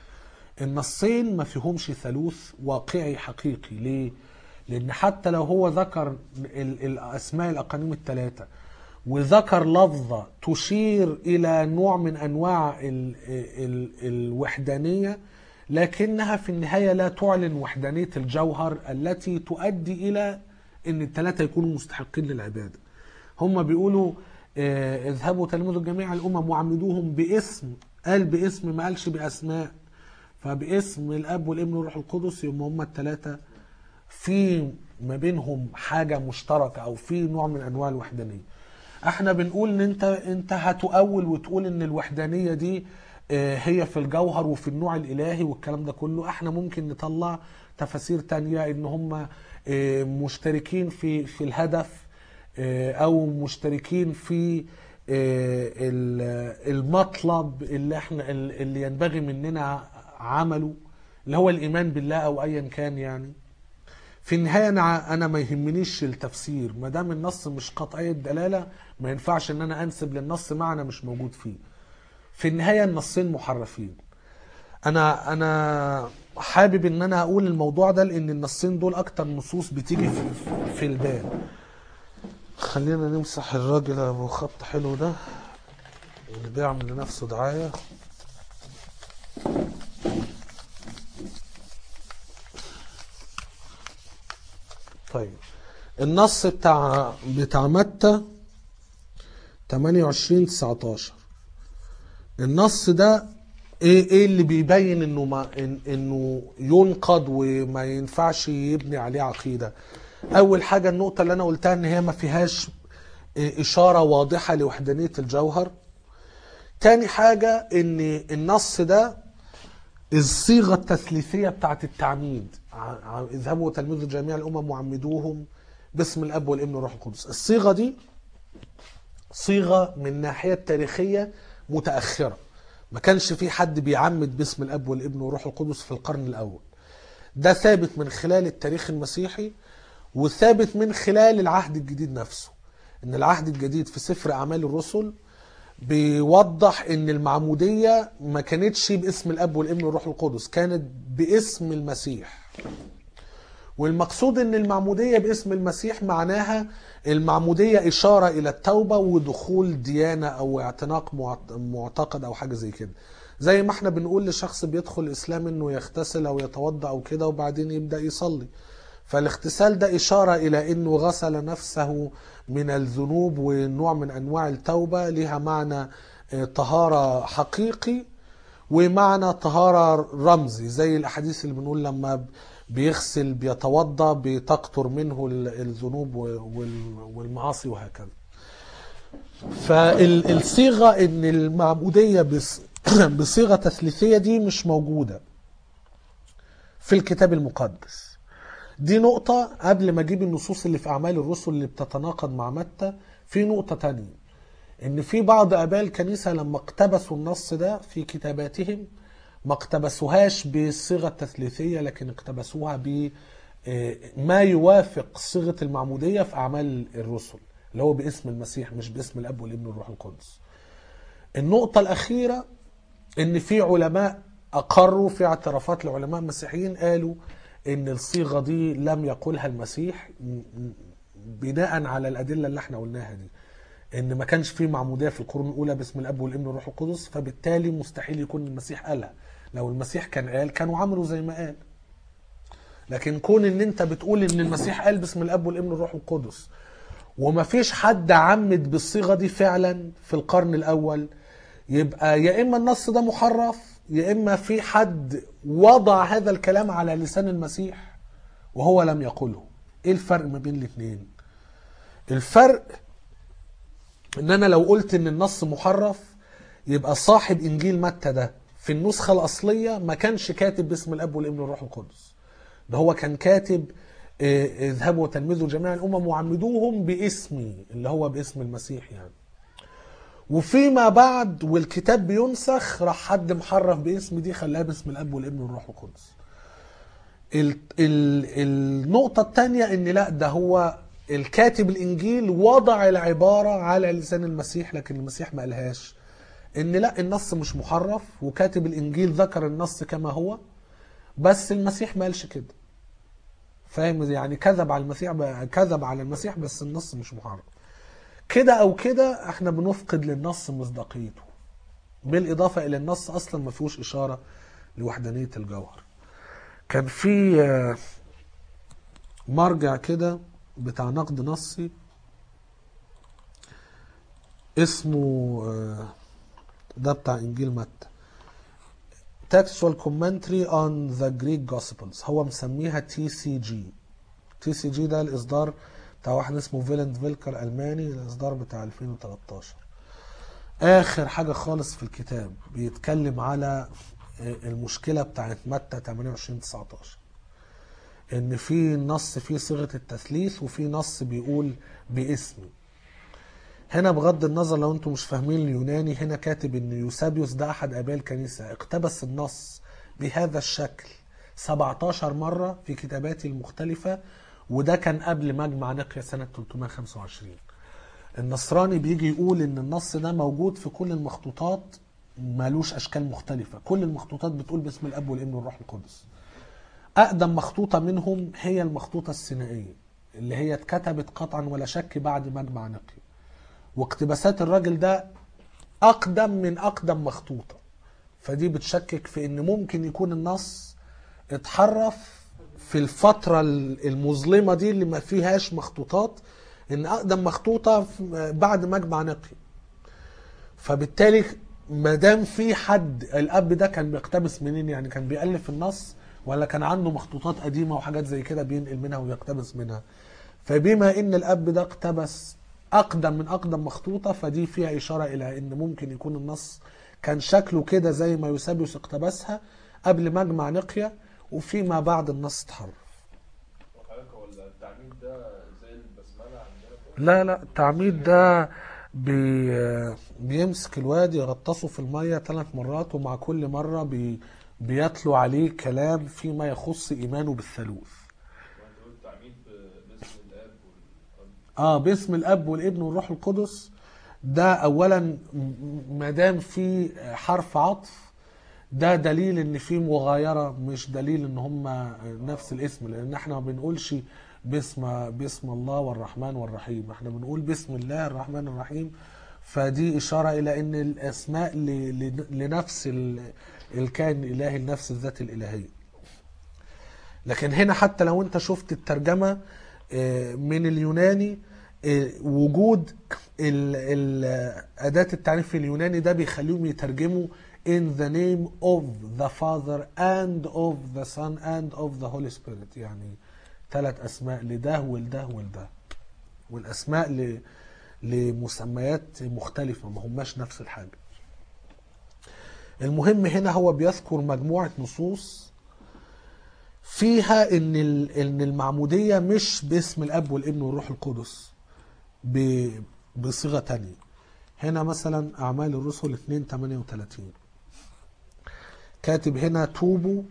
النصين ما فيهمش ثالوث واقعي حقيقي ليه؟ لأن حتى لو هو ذكر ال- الأسماء الأقانيم الثلاثة وذكر لفظة تشير إلى نوع من أنواع ال ال الوحدانية لكنها في النهاية لا تعلن وحدانية الجوهر التي تؤدي إلى أن الثلاثة يكونوا مستحقين للعبادة هم بيقولوا آه، اذهبوا تلمذوا جميع الأمم وعمدوهم باسم قال باسم ما قالش بأسماء فباسم الاب والابن والروح القدس يبقى هم الثلاثه في ما بينهم حاجه مشتركه او في نوع من انواع الوحدانيه احنا بنقول ان انت انت هتؤول وتقول ان الوحدانيه دي آه، هي في الجوهر وفي النوع الالهي والكلام ده كله احنا ممكن نطلع تفاسير تانية ان هم آه، مشتركين في في الهدف آه، او مشتركين في آه، ال- المطلب اللي احنا اللي ينبغي مننا عمله اللي هو الايمان بالله او ايا كان يعني في النهايه انا انا ما يهمنيش التفسير ما دام النص مش قطعي الدلاله ما ينفعش ان انا انسب للنص معنى مش موجود فيه في النهايه النصين محرفين انا انا حابب ان انا اقول الموضوع ده لان النصين دول اكتر نصوص بتيجي في, في البال خلينا نمسح الراجل ابو خط حلو ده اللي بيعمل لنفسه دعايه طيب النص بتاع بتاع متى 28 19 النص ده ايه ايه اللي بيبين انه ما إن انه ينقض وما ينفعش يبني عليه عقيده اول حاجه النقطه اللي انا قلتها ان هي ما فيهاش إيه اشاره واضحه لوحدانيه الجوهر تاني حاجه ان النص ده الصيغه التثليثيه بتاعت التعميد ع- ع- اذهبوا وتلمذوا جميع الامم وعمدوهم باسم الاب والابن والروح القدس الصيغه دي صيغه من الناحيه التاريخيه متاخره ما كانش في حد بيعمد باسم الاب والابن والروح القدس في القرن الاول ده ثابت من خلال التاريخ المسيحي وثابت من خلال العهد الجديد نفسه ان العهد الجديد في سفر اعمال الرسل بيوضح ان المعموديه ما كانتش باسم الاب والابن والروح القدس كانت باسم المسيح والمقصود ان المعموديه باسم المسيح معناها المعموديه اشاره الى التوبه ودخول ديانه او اعتناق معت- معتقد او حاجه زي كده زي ما احنا بنقول لشخص بيدخل الاسلام انه يغتسل او يتوضا او كده وبعدين يبدا يصلي فالاغتسال ده اشاره الى انه غسل نفسه من الذنوب ونوع من انواع التوبه لها معنى آه، طهاره حقيقي ومعنى طهارة رمزي زي الأحاديث اللي بنقول لما ب- بيغسل بيتوضى بتقطر منه ال- الذنوب و- وال- والمعاصي وهكذا فالصيغة ان المعبودية بص- بصيغة تثليثية دي مش موجودة في الكتاب المقدس دي نقطة قبل ما اجيب النصوص اللي في أعمال الرسل اللي بتتناقض مع متى في نقطة تانية ان في بعض اباء الكنيسه لما اقتبسوا النص ده في كتاباتهم ما اقتبسوهاش بالصيغه التثليثيه لكن اقتبسوها ب آه، ما يوافق صيغه المعموديه في اعمال الرسل اللي هو باسم المسيح مش باسم الاب والابن والروح القدس. النقطه الاخيره ان في علماء اقروا في اعترافات لعلماء مسيحيين قالوا ان الصيغه دي لم يقولها المسيح م- م- بناء على الادله اللي احنا قلناها دي. ان ما كانش في معموديه في القرون الاولى باسم الاب والابن والروح القدس فبالتالي مستحيل يكون المسيح قالها لو المسيح كان قال كانوا عملوا زي ما قال لكن كون ان انت بتقول ان المسيح قال باسم الاب والابن والروح القدس وما فيش حد عمد بالصيغه دي فعلا في القرن الاول يبقى يا اما النص ده محرف يا اما في حد وضع هذا الكلام على لسان المسيح وهو لم يقله ايه الفرق ما بين الاثنين الفرق ان انا لو قلت ان النص محرف يبقى صاحب انجيل متى ده في النسخه الاصليه ما كانش كاتب باسم الاب والابن والروح القدس ده هو كان كاتب آه، اذهبوا وتلمذوا جميع الامم وعمدوهم باسمي اللي هو باسم المسيح يعني وفيما بعد والكتاب بينسخ راح حد محرف باسم دي خلاه باسم الاب والابن والروح القدس ال ال النقطة الثانية ان لا ده هو الكاتب الانجيل وضع العبارة على لسان المسيح لكن المسيح ما قالهاش ان لا النص مش محرف وكاتب الانجيل ذكر النص كما هو بس المسيح ما قالش كده فاهم يعني كذب على المسيح كذب على المسيح بس النص مش محرف كده او كده احنا بنفقد للنص مصداقيته بالاضافه الى النص اصلا ما فيهوش اشاره لوحدانيه الجوهر كان في آه، مرجع كده بتاع نقد نصي اسمه آه، ده بتاع انجيل متى textual commentary on the Greek Gospels هو مسميها تي سي جي تي سي جي ده الاصدار بتاع واحد اسمه فيلند فيلكر الماني الاصدار بتاع 2013 اخر حاجه خالص في الكتاب بيتكلم على المشكله بتاعت متى 28 19 ان في نص فيه صيغه التثليث وفي نص بيقول باسمي هنا بغض النظر لو انتم مش فاهمين اليوناني هنا كاتب ان يوسابيوس ده احد اباء الكنيسه اقتبس النص بهذا الشكل 17 مره في كتاباته المختلفه وده كان قبل مجمع نقيا سنه 325 النصراني بيجي يقول ان النص ده موجود في كل المخطوطات مالوش اشكال مختلفه كل المخطوطات بتقول باسم الاب والابن والروح القدس اقدم مخطوطه منهم هي المخطوطه السينائيه اللي هي اتكتبت قطعا ولا شك بعد مجمع نقيا واقتباسات الراجل ده اقدم من اقدم مخطوطه فدي بتشكك في ان ممكن يكون النص اتحرف في الفتره المظلمه دي اللي ما فيهاش مخطوطات ان اقدم مخطوطه بعد مجمع نقي فبالتالي ما دام في حد الاب ده كان بيقتبس منين يعني كان بيالف النص ولا كان عنده مخطوطات قديمه وحاجات زي كده بينقل منها ويقتبس منها فبما ان الاب ده اقتبس اقدم من اقدم مخطوطه فدي فيها اشاره الى ان ممكن يكون النص كان شكله كده زي ما يوسابيوس اقتبسها قبل مجمع نقيا وفيما بعد النص اتحرف وحضرتك هو التعميد ده زي البسمله عندنا في لا لا التعميد ده بي بيمسك الواد يغطسه في المية ثلاث مرات ومع كل مرة بي بيتلو عليه كلام فيما يخص إيمانه بالثالوث وانت قلت تعميد ب- باسم الاب والاب اه باسم الاب والابن والروح القدس ده اولا م- ما دام في حرف عطف ده دليل ان في مغايره مش دليل ان هم نفس الاسم لان احنا ما بنقولش باسم باسم الله والرحمن والرحيم احنا بنقول بسم الله الرحمن الرحيم فدي اشاره الى ان الاسماء ل- ل- لنفس ال- الكائن الالهي لنفس الذات الالهيه لكن هنا حتى لو انت شفت الترجمة آه، من اليوناني آه، وجود ال- ال- أداة التعريف اليوناني ده بيخليهم يترجموا in the name of the Father and of the Son and of the Holy Spirit يعني ثلاث أسماء لده ولده ولده والأسماء ل- لمسميات مختلفة ما هماش نفس الحاجة المهم هنا هو بيذكر مجموعة نصوص فيها ان ال- ان المعموديه مش باسم الاب والابن والروح القدس ب- بصيغه تانية هنا مثلا اعمال الرسل 2 38 كاتب هنا توبوا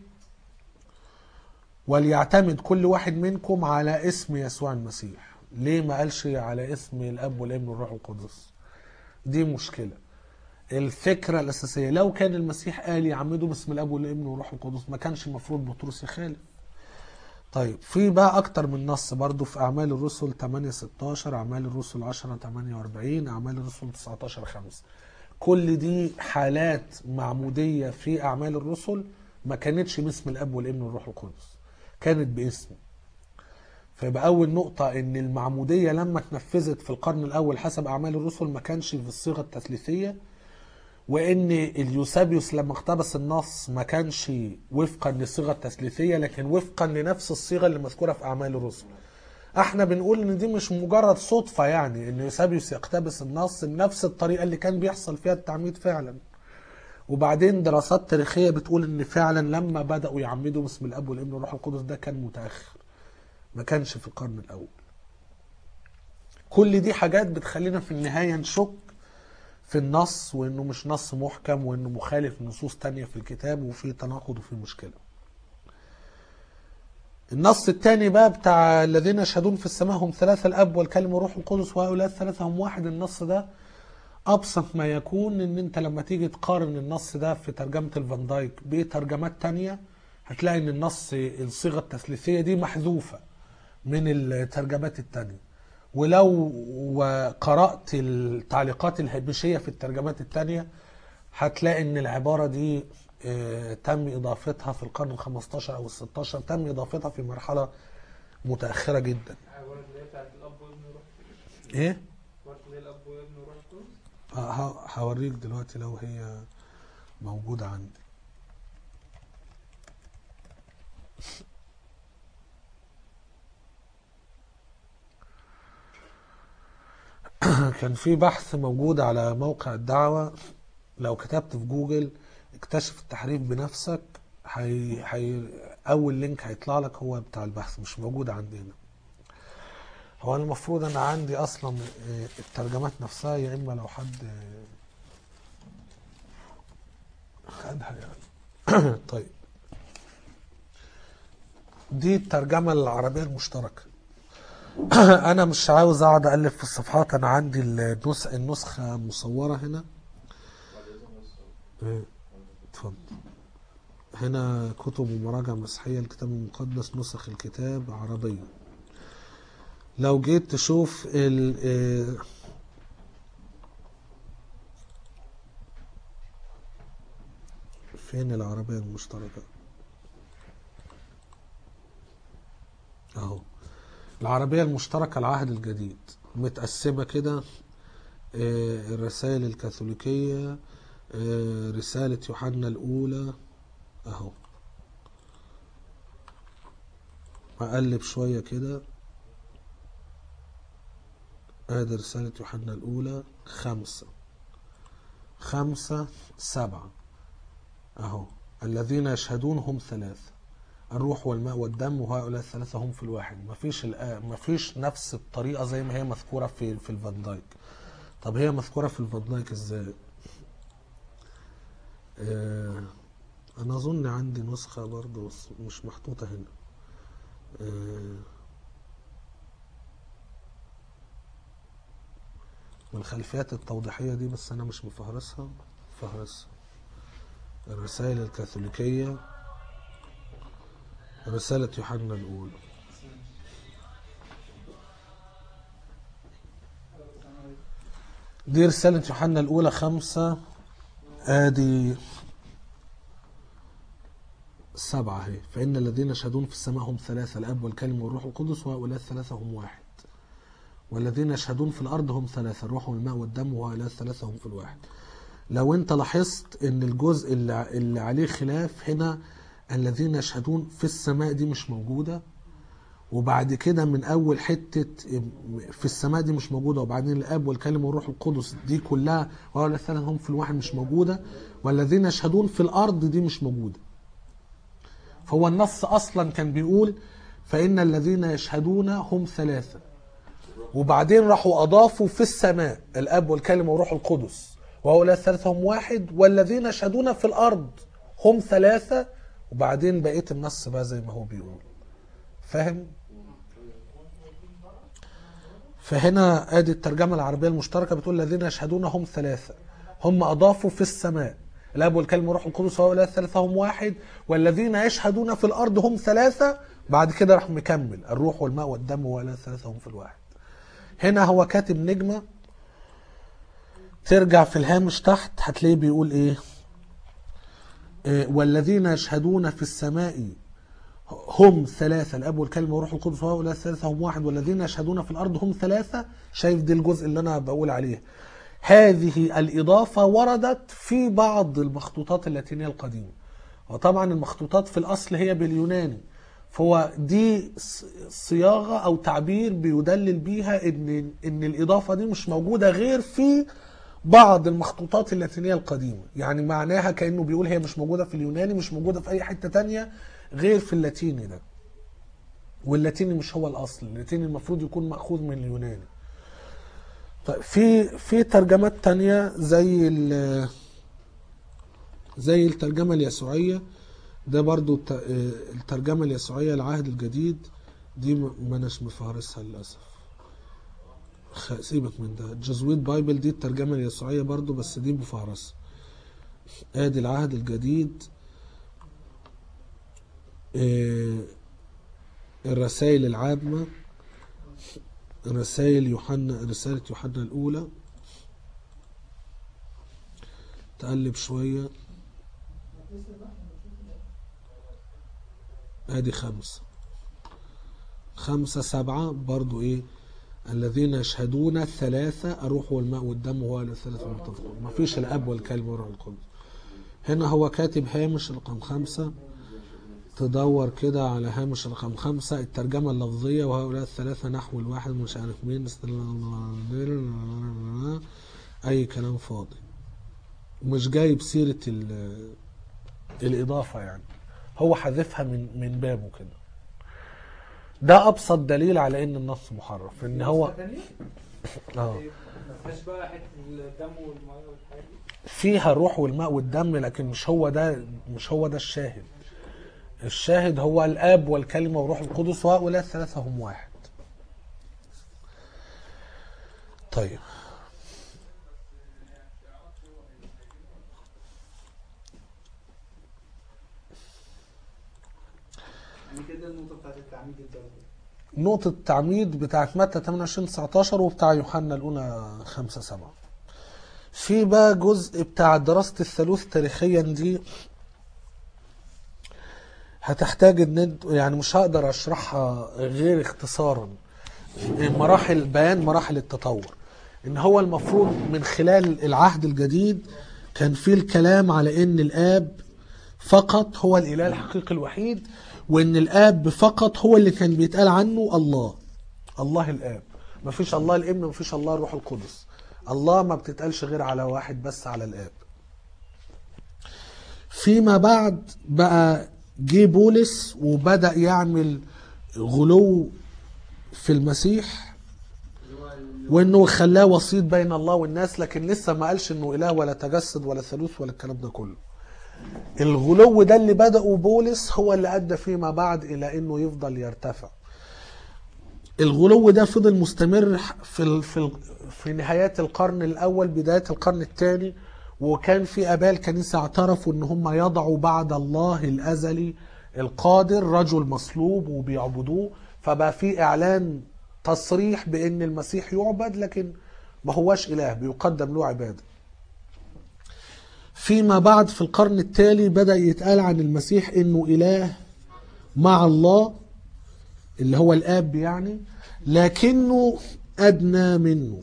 وليعتمد كل واحد منكم على اسم يسوع المسيح ليه ما قالش على اسم الاب والابن والروح القدس دي مشكله الفكره الاساسيه لو كان المسيح قال يعمدوا باسم الاب والابن والروح القدس ما كانش المفروض بطرس يخالف طيب في بقى اكتر من نص برضو في اعمال الرسل 8 16 اعمال الرسل 10 48 اعمال الرسل 19 5 كل دي حالات معموديه في اعمال الرسل ما كانتش باسم الاب والابن والروح القدس كانت باسم فيبقى اول نقطه ان المعموديه لما اتنفذت في القرن الاول حسب اعمال الرسل ما كانش في الصيغه التثليثيه وان اليوسابيوس لما اقتبس النص ما كانش وفقا للصيغه التثليثيه لكن وفقا لنفس الصيغه اللي مذكوره في اعمال الرسل احنا بنقول ان دي مش مجرد صدفه يعني ان يوسابيوس يقتبس النص بنفس الطريقه اللي كان بيحصل فيها التعميد فعلا وبعدين دراسات تاريخيه بتقول ان فعلا لما بداوا يعمدوا باسم الاب والابن والروح القدس ده كان متاخر ما كانش في القرن الاول كل دي حاجات بتخلينا في النهايه نشك في النص وانه مش نص محكم وانه مخالف لنصوص تانية في الكتاب وفي تناقض وفي مشكلة النص الثاني بقى بتاع الذين يشهدون في السماء هم ثلاثة الأب والكلمة والروح القدس وهؤلاء الثلاثة هم واحد النص ده أبسط ما يكون إن أنت لما تيجي تقارن النص ده في ترجمة الفان دايك بترجمات تانية هتلاقي إن النص الصيغة التثليثية دي محذوفة من الترجمات التانية ولو قرأت التعليقات الهامشية في الترجمات التانية هتلاقي ان العبارة دي آه، تم اضافتها في القرن ال 15 او ال 16 تم اضافتها في مرحلة متأخرة جدا عبارة اللي هي بتاعت الأب وابن وروح ايه عبارة اللي هي الأب وابن وروح القدس آه، ه- هوريك دلوقتي لو هي موجودة عندي كان في بحث موجود على موقع الدعوة لو كتبت في جوجل اكتشف التحريف بنفسك حي... حي... اول لينك هيطلع لك هو بتاع البحث مش موجود عندنا هو المفروض انا عندي اصلا آه، الترجمات نفسها يا اما لو حد آه، خدها يعني طيب دي الترجمة العربية المشتركة انا مش عاوز اقعد اقلب في الصفحات انا عندي النسخ النسخة مصورة هنا بعد اذن بس إيه، اتفضل هنا كتب ومراجع مسيحية الكتاب المقدس نسخ الكتاب عربية لو جيت تشوف ال إيه، فين العربية المشتركة اهو العربية المشتركة العهد الجديد متقسمة كده إيه، الرسائل الكاثوليكية إيه، رسالة يوحنا الأولى أهو أقلب شوية كده ادي رسالة يوحنا الأولى خمسة خمسة سبعة أهو الذين يشهدون هم ثلاثة الروح والماء والدم وهؤلاء الثلاثة هم في الواحد مفيش الآ- مفيش نفس الطريقة زي ما هي مذكورة في في الفان دايك طب هي مذكورة في الفان دايك ازاي؟ آه انا اظن عندي نسخة برضه بس مش محطوطة هنا آه والخلفيات التوضيحية دي بس انا مش مفهرسها فهرسها الرسائل الكاثوليكية رسالة يوحنا الأولى دي رسالة يوحنا الأولى خمسة آدي سبعة اهي فإن الذين يشهدون في السماء هم ثلاثة الأب والكلمة والروح القدس وهؤلاء الثلاثة هم واحد والذين يشهدون في الأرض هم ثلاثة الروح والماء والدم وهؤلاء الثلاثة هم في الواحد لو أنت لاحظت إن الجزء اللي, اللي عليه خلاف هنا الذين يشهدون في السماء دي مش موجودة وبعد كده من أول حتة في السماء دي مش موجودة وبعدين الآب والكلمة والروح القدس دي كلها وهؤلاء الثلاثة هم في الواحد مش موجودة والذين يشهدون في الأرض دي مش موجودة فهو النص اصلا كان بيقول فان الذين يشهدون هم ثلاثه وبعدين راحوا اضافوا في السماء الاب والكلمه والروح القدس وهؤلاء الثلاثه هم واحد والذين يشهدون في الارض هم ثلاثه وبعدين بقيه النص بقى زي ما هو بيقول فاهم فهنا ادي الترجمه العربيه المشتركه بتقول الذين يشهدون هم ثلاثه هم اضافوا في السماء الاب والكلمه والروح القدس وهؤلاء الثلاثه هم واحد والذين يشهدون في الارض هم ثلاثه بعد كده راح مكمل الروح والماء والدم وهؤلاء الثلاثه هم في الواحد هنا هو كاتب نجمه ترجع في الهامش تحت هتلاقيه بيقول ايه إيه، والذين يشهدون في السماء هم ثلاثة الأب والكلمة والروح القدس وهؤلاء الثلاثة هم واحد والذين يشهدون في الأرض هم ثلاثة شايف دي الجزء اللي أنا بقول عليه هذه الإضافة وردت في بعض المخطوطات اللاتينية القديمة وطبعا المخطوطات في الأصل هي باليوناني فهو دي ص- صياغة أو تعبير بيدلل بيها إن إن الإضافة دي مش موجودة غير في بعض المخطوطات اللاتينية القديمة يعني معناها كأنه بيقول هي مش موجودة في اليوناني مش موجودة في أي حتة تانية غير في اللاتيني ده واللاتيني مش هو الأصل اللاتيني المفروض يكون مأخوذ من اليوناني طيب في في ترجمات تانية زي ال- زي الترجمة اليسوعية ده برضو الت- آه، الترجمة اليسوعية العهد الجديد دي م- ما اناش مفهرسها للأسف خ- سيبك من ده الجزويت بايبل دي الترجمة اليسوعية برضو بس دي مفهرسة ادي العهد الجديد آه، الرسائل العامة رسائل يوحنا رسالة يوحنا الأولى تقلب شوية ادي خمسة خمسة سبعة برضو ايه الذين يشهدون الثلاثة الروح والماء والدم هو الثلاثة المتفقون ما فيش الأب والكلب والروح القدس هنا هو كاتب هامش رقم خمسة تدور كده على هامش رقم خمسة الترجمة اللفظية وهؤلاء الثلاثة نحو الواحد مش عارف مين أي كلام فاضي مش جايب سيرة ال- الإضافة يعني هو حذفها من من بابه كده ده أبسط دليل على إن النص محرف إن هو نسخة تانية؟ آه ما فيهاش بقى حته الدم والميه والحاجات دي فيها الروح والماء والدم لكن مش هو ده مش هو ده الشاهد الشاهد هو الاب والكلمه والروح القدس وهؤلاء الثلاثه هم واحد طيب يعني كده النقطه بتاعت التعميد الدرجه نقطة التعميد بتاعت متى 28 19 وبتاع يوحنا الأولى 5 7 في بقى جزء بتاع دراسة الثالوث تاريخيا دي هتحتاج ان انت يعني مش هقدر اشرحها غير اختصارا مراحل بيان مراحل التطور ان هو المفروض من خلال العهد الجديد كان في الكلام على ان الاب فقط هو الاله الحقيقي الوحيد وان الاب فقط هو اللي كان بيتقال عنه الله الله الاب مفيش الله الابن مفيش الله الروح القدس الله ما بتتقالش غير على واحد بس على الاب فيما بعد بقى جه بولس وبدأ يعمل غلو في المسيح اللي هو ال- وانه خلاه وسيط بين الله والناس لكن لسه ما قالش انه اله ولا تجسد ولا ثالوث ولا الكلام ده كله الغلو ده اللي بدأه بولس هو اللي ادى فيما بعد الى انه يفضل يرتفع الغلو ده فضل مستمر في ال في ال في نهايات القرن الاول بدايه القرن الثاني وكان في اباء الكنيسه اعترفوا ان هم يضعوا بعد الله الازلي القادر رجل مصلوب وبيعبدوه فبقى في اعلان تصريح بان المسيح يعبد لكن ما هواش اله بيقدم له عباده فيما بعد في القرن التالي بدا يتقال عن المسيح انه اله مع الله اللي هو الاب يعني لكنه ادنى منه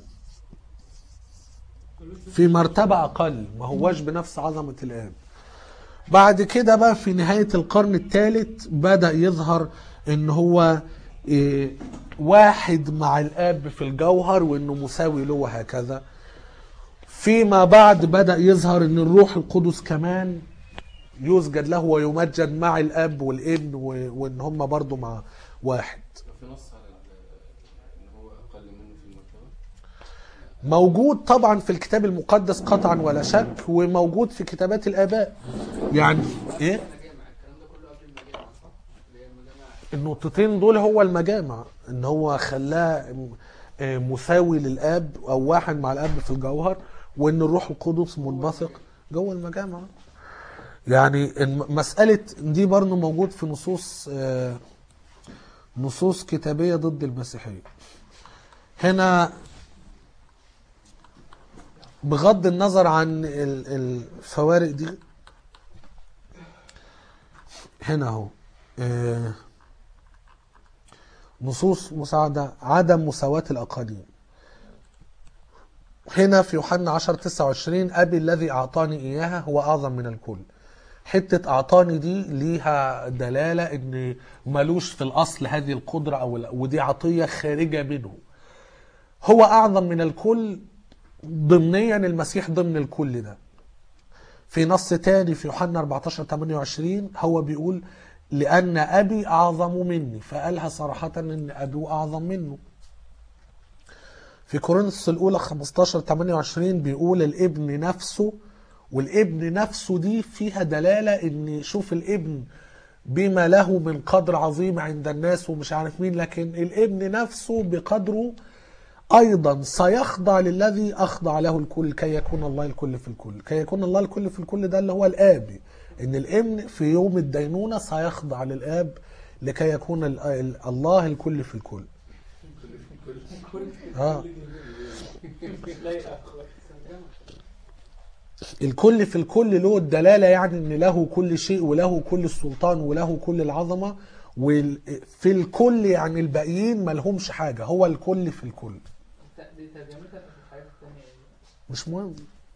في مرتبه اقل ما هواش بنفس عظمه الاب بعد كده بقى في نهايه القرن الثالث بدا يظهر ان هو إيه، واحد مع الاب في الجوهر وانه مساوي له وهكذا فيما بعد بدا يظهر ان الروح القدس كمان يسجد له ويمجد مع الاب والابن و- وان هم برضو مع واحد في نص على ال- ان هو اقل منه في المرتبه موجود طبعا في الكتاب المقدس قطعا ولا شك وموجود في كتابات الاباء يعني ايه المجامع الكلام ده كله قبل المجامع صح؟ اللي هي المجامع النقطتين دول هو المجامع ان هو خلاه م- آه، مساوي للاب او واحد مع الاب في الجوهر وان الروح القدس منبثق جوه المجامع يعني الم- مسألة دي برضه موجود في نصوص آه، نصوص كتابية ضد المسيحية هنا بغض النظر عن ال- الفوارق دي هنا اهو آه، نصوص مساعدة عدم مساواة الأقاليم هنا في يوحنا 10 29 أبي الذي أعطاني إياها هو أعظم من الكل حتة أعطاني دي ليها دلالة إن ملوش في الأصل هذه القدرة أو ال- ودي عطية خارجة منه هو أعظم من الكل ضمنيا المسيح ضمن الكل ده في نص تاني في يوحنا 14 28 هو بيقول لأن أبي أعظم مني فقالها صراحة إن أبوه أعظم منه في كورنثوس الأولى 15 28 بيقول الابن نفسه والابن نفسه دي فيها دلالة إن شوف الابن بما له من قدر عظيم عند الناس ومش عارف مين لكن الابن نفسه بقدره ايضا سيخضع للذي اخضع له الكل كي يكون الله الكل في الكل كي يكون الله الكل في الكل ده اللي هو الاب ان الابن في يوم الدينونه سيخضع للاب لكي يكون ال- ال- الله الكل في الكل اه الكل في الكل له الدلاله يعني ان له كل شيء وله كل السلطان وله كل العظمه وفي الكل يعني الباقيين ما لهمش حاجه هو الكل في الكل دي ترجمتها في الحاجات التانية مش مهم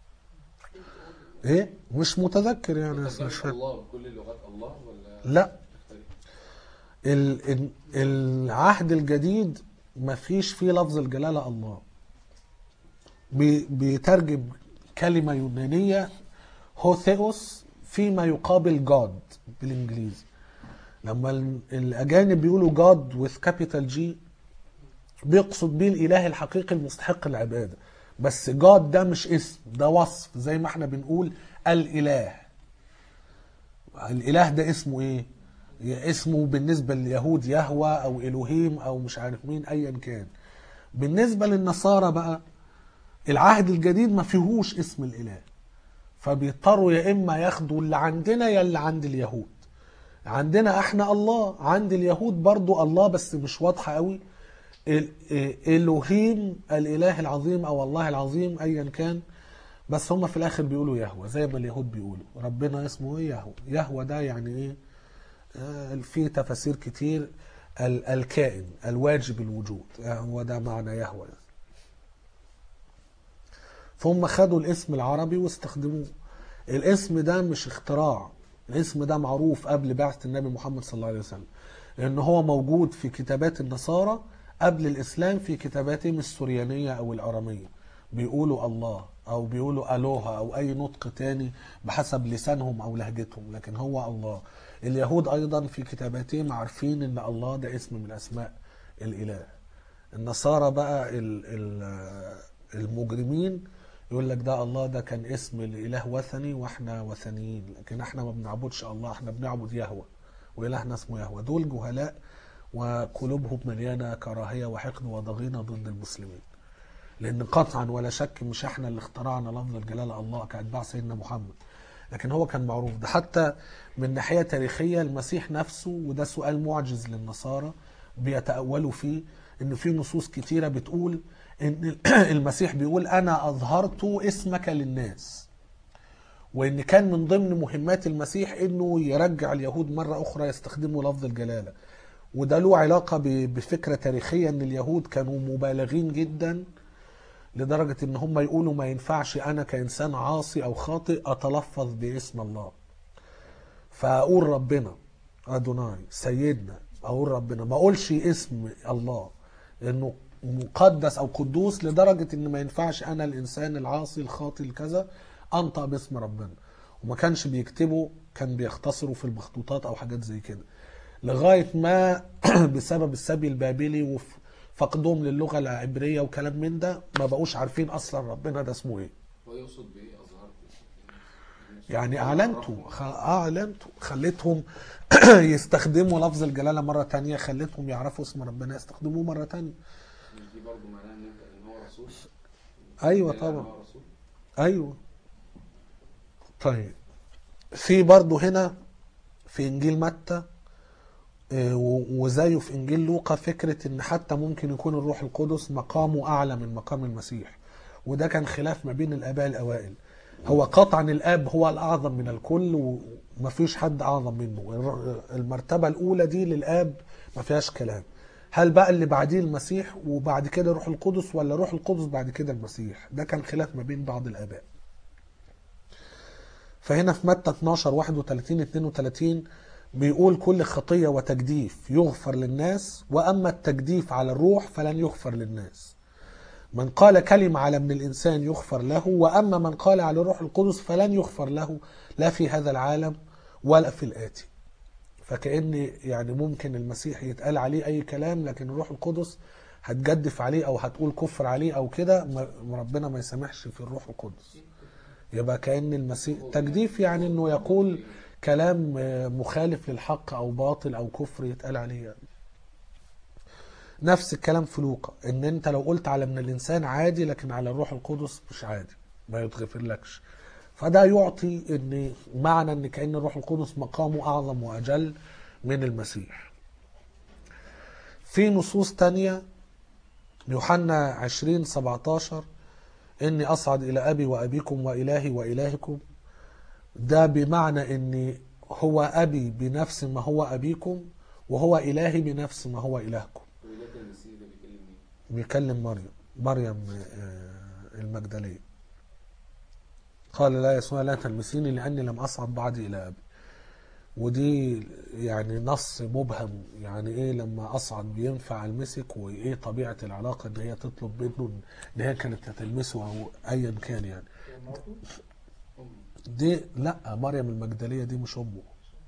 ايه مش متذكر يعني بس ترجمة مش فاهم الله بكل لغات الله ولا لا تختلف؟ ال- ال- العهد الجديد ما فيش فيه لفظ الجلالة الله بي- بيترجم كلمة يونانية هوثيوس فيما يقابل جاد بالانجليزي لما ال- الاجانب بيقولوا جاد with capital G بيقصد بيه الاله الحقيقي المستحق العباده بس جاد ده مش اسم ده وصف زي ما احنا بنقول الاله الاله ده اسمه ايه يا اسمه بالنسبه لليهود يهوى او الوهيم او مش عارف مين ايا كان بالنسبه للنصارى بقى العهد الجديد ما فيهوش اسم الاله فبيضطروا يا اما ياخدوا اللي عندنا يا اللي عند اليهود عندنا احنا الله عند اليهود برضو الله بس مش واضحه قوي ال- إيه، الوهيم الاله العظيم او الله العظيم ايا كان بس هم في الاخر بيقولوا يهوى زي ما اليهود بيقولوا ربنا اسمه ايه يهوى يهوى ده يعني ايه آه، في تفاسير كتير ال- الكائن الواجب الوجود آه، هو ده معنى يهوى يعني. فهم خدوا الاسم العربي واستخدموه الاسم ده مش اختراع الاسم ده معروف قبل بعثة النبي محمد صلى الله عليه وسلم لأن هو موجود في كتابات النصارى قبل الإسلام في كتاباتهم السريانية أو الأرامية بيقولوا الله او بيقولوا الوها او اي نطق تاني بحسب لسانهم او لهجتهم لكن هو الله اليهود ايضا في كتاباتهم عارفين ان الله ده اسم من اسماء الاله النصارى بقى ال- ال- المجرمين يقول لك ده الله ده كان اسم الاله وثني واحنا وثنيين لكن احنا ما بنعبدش الله احنا بنعبد يهوه والهنا اسمه يهوه دول جهلاء وقلوبهم مليانه كراهيه وحقد وضغينه ضد المسلمين لان قطعا ولا شك مش احنا اللي اخترعنا لفظ الجلاله الله كاتباع سيدنا محمد لكن هو كان معروف ده حتى من ناحيه تاريخيه المسيح نفسه وده سؤال معجز للنصارى بيتاولوا فيه ان في نصوص كتيره بتقول ان المسيح بيقول انا اظهرت اسمك للناس وان كان من ضمن مهمات المسيح انه يرجع اليهود مره اخرى يستخدموا لفظ الجلاله وده له علاقه ب- بفكره تاريخيه ان اليهود كانوا مبالغين جدا لدرجه ان هم يقولوا ما ينفعش انا كانسان عاصي او خاطئ اتلفظ باسم الله فاقول ربنا ادوناي سيدنا اقول ربنا ما اقولش اسم الله انه مقدس او قدوس لدرجه ان ما ينفعش انا الانسان العاصي الخاطئ الكذا انطق باسم ربنا وما كانش بيكتبوا كان بيختصروا في المخطوطات او حاجات زي كده لغايه ما بسبب السبي البابلي وفقدهم للغه العبريه وكلام من ده ما بقوش عارفين اصلا ربنا ده اسمه ايه هو يقصد بايه اظهرت يعني اعلنتوا خ... اعلنتوا خليتهم يستخدموا لفظ الجلاله مره تانية خليتهم يعرفوا اسم ربنا يستخدموه مره تانية دي برضه معناها ان انت ان هو رسول ايوه لا، طبعا هو رسول ايوه طيب في برضه هنا في انجيل متى آه، و- وزيه في انجيل لوقا فكره ان حتى ممكن يكون الروح القدس مقامه اعلى من مقام المسيح وده كان خلاف ما بين الاباء الاوائل هو قطعا الاب هو الاعظم من الكل ومفيش حد اعظم منه الر- المرتبه الاولى دي للاب ما فيهاش كلام هل بقى اللي بعديه المسيح وبعد كده روح القدس ولا روح القدس بعد كده المسيح ده كان خلاف ما بين بعض الاباء فهنا في متى 12 31 32 بيقول كل خطية وتجديف يغفر للناس وأما التجديف على الروح فلن يغفر للناس من قال كلمة على ابن الإنسان يغفر له وأما من قال على الروح القدس فلن يغفر له لا في هذا العالم ولا في الآتي فكأن يعني ممكن المسيح يتقال عليه أي كلام لكن الروح القدس هتجدف عليه أو هتقول كفر عليه أو كده ما- ربنا ما يسامحش في الروح القدس يبقى كأن المسيح تجديف يعني انه يقول كلام آه، مخالف للحق او باطل او كفر يتقال عليه يعني. نفس الكلام في لوقا ان انت لو قلت على من الانسان عادي لكن على الروح القدس مش عادي ما يتغفر لكش فده يعطي ان معنى ان كأن الروح القدس مقامه اعظم واجل من المسيح في نصوص تانية يوحنا 20 17 إني أصعد إلى أبي وأبيكم وإلهي وإلهكم ده بمعنى إن هو أبي بنفس ما هو أبيكم وهو إلهي بنفس ما هو إلهكم ولاد المسيح ده بيكلم مين؟ بيكلم مريم مريم آه، المجدلية قال لا يسوع لا تلمسيني لأني لم أصعد بعد إلى أبي ودي يعني نص مبهم يعني ايه لما اصعد بينفع المسك وايه طبيعه العلاقه ان هي تطلب منه ان هي كانت هتلمسه او ايا كان يعني أم دي لا مريم المجدليه دي مش امه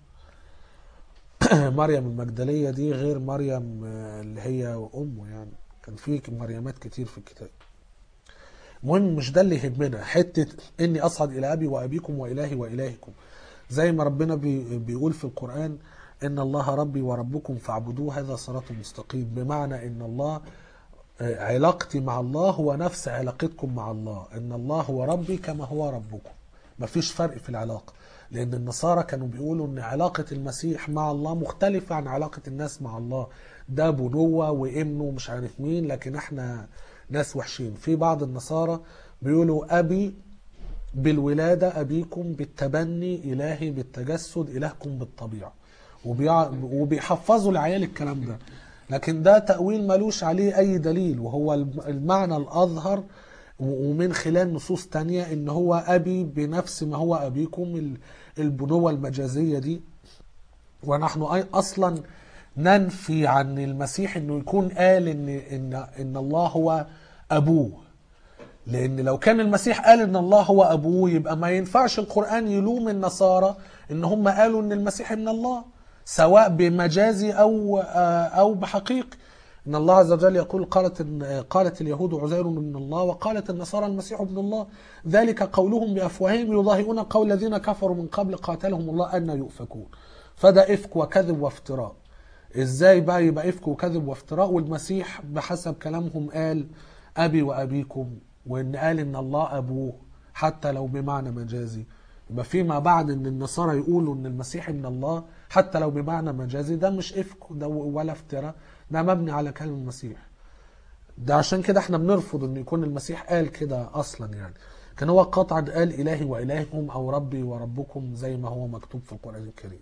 مريم المجدليه دي غير مريم آه، اللي هي امه يعني كان في مريمات كتير في الكتاب المهم مش ده اللي يهمنا حته اني اصعد الى ابي وابيكم والهي والهكم زي ما ربنا بي بيقول في القران ان الله ربي وربكم فاعبدوه هذا صراط مستقيم بمعنى ان الله آه، علاقتي مع الله هو نفس علاقتكم مع الله ان الله هو ربي كما هو ربكم مفيش فرق في العلاقه لان النصارى كانوا بيقولوا ان علاقه المسيح مع الله مختلفه عن علاقه الناس مع الله ده بنوه وابنه مش عارف مين لكن احنا ناس وحشين في بعض النصارى بيقولوا ابي بالولاده ابيكم بالتبني الهي بالتجسد الهكم بالطبيعه وبيع... وبيحفظوا العيال الكلام ده لكن ده تأويل ملوش عليه أي دليل وهو الم- المعنى الأظهر و- ومن خلال نصوص تانية إن هو أبي بنفس ما هو أبيكم ال- البنوة المجازية دي ونحن أي- أصلا ننفي عن المسيح إنه يكون قال إن إن إن الله هو أبوه لان لو كان المسيح قال ان الله هو ابوه يبقى ما ينفعش القران يلوم النصارى ان هم قالوا ان المسيح ابن الله سواء بمجازي او او بحقيقي ان الله عز وجل يقول قالت قالت اليهود عزير من الله وقالت النصارى المسيح ابن الله ذلك قولهم بافواههم يضاهئون قول الذين كفروا من قبل قاتلهم الله ان يؤفكون فده افك وكذب وافتراء ازاي بقى يبقى افك وكذب وافتراء والمسيح بحسب كلامهم قال ابي وابيكم وان قال ان الله ابوه حتى لو بمعنى مجازي يبقى فيما بعد ان النصارى يقولوا ان المسيح ابن الله حتى لو بمعنى مجازي ده مش افك ده ولا افتراء ده مبني على كلام المسيح ده عشان كده احنا بنرفض ان يكون المسيح قال كده اصلا يعني كان هو قطعا قال الهي والهكم او ربي وربكم زي ما هو مكتوب في القران الكريم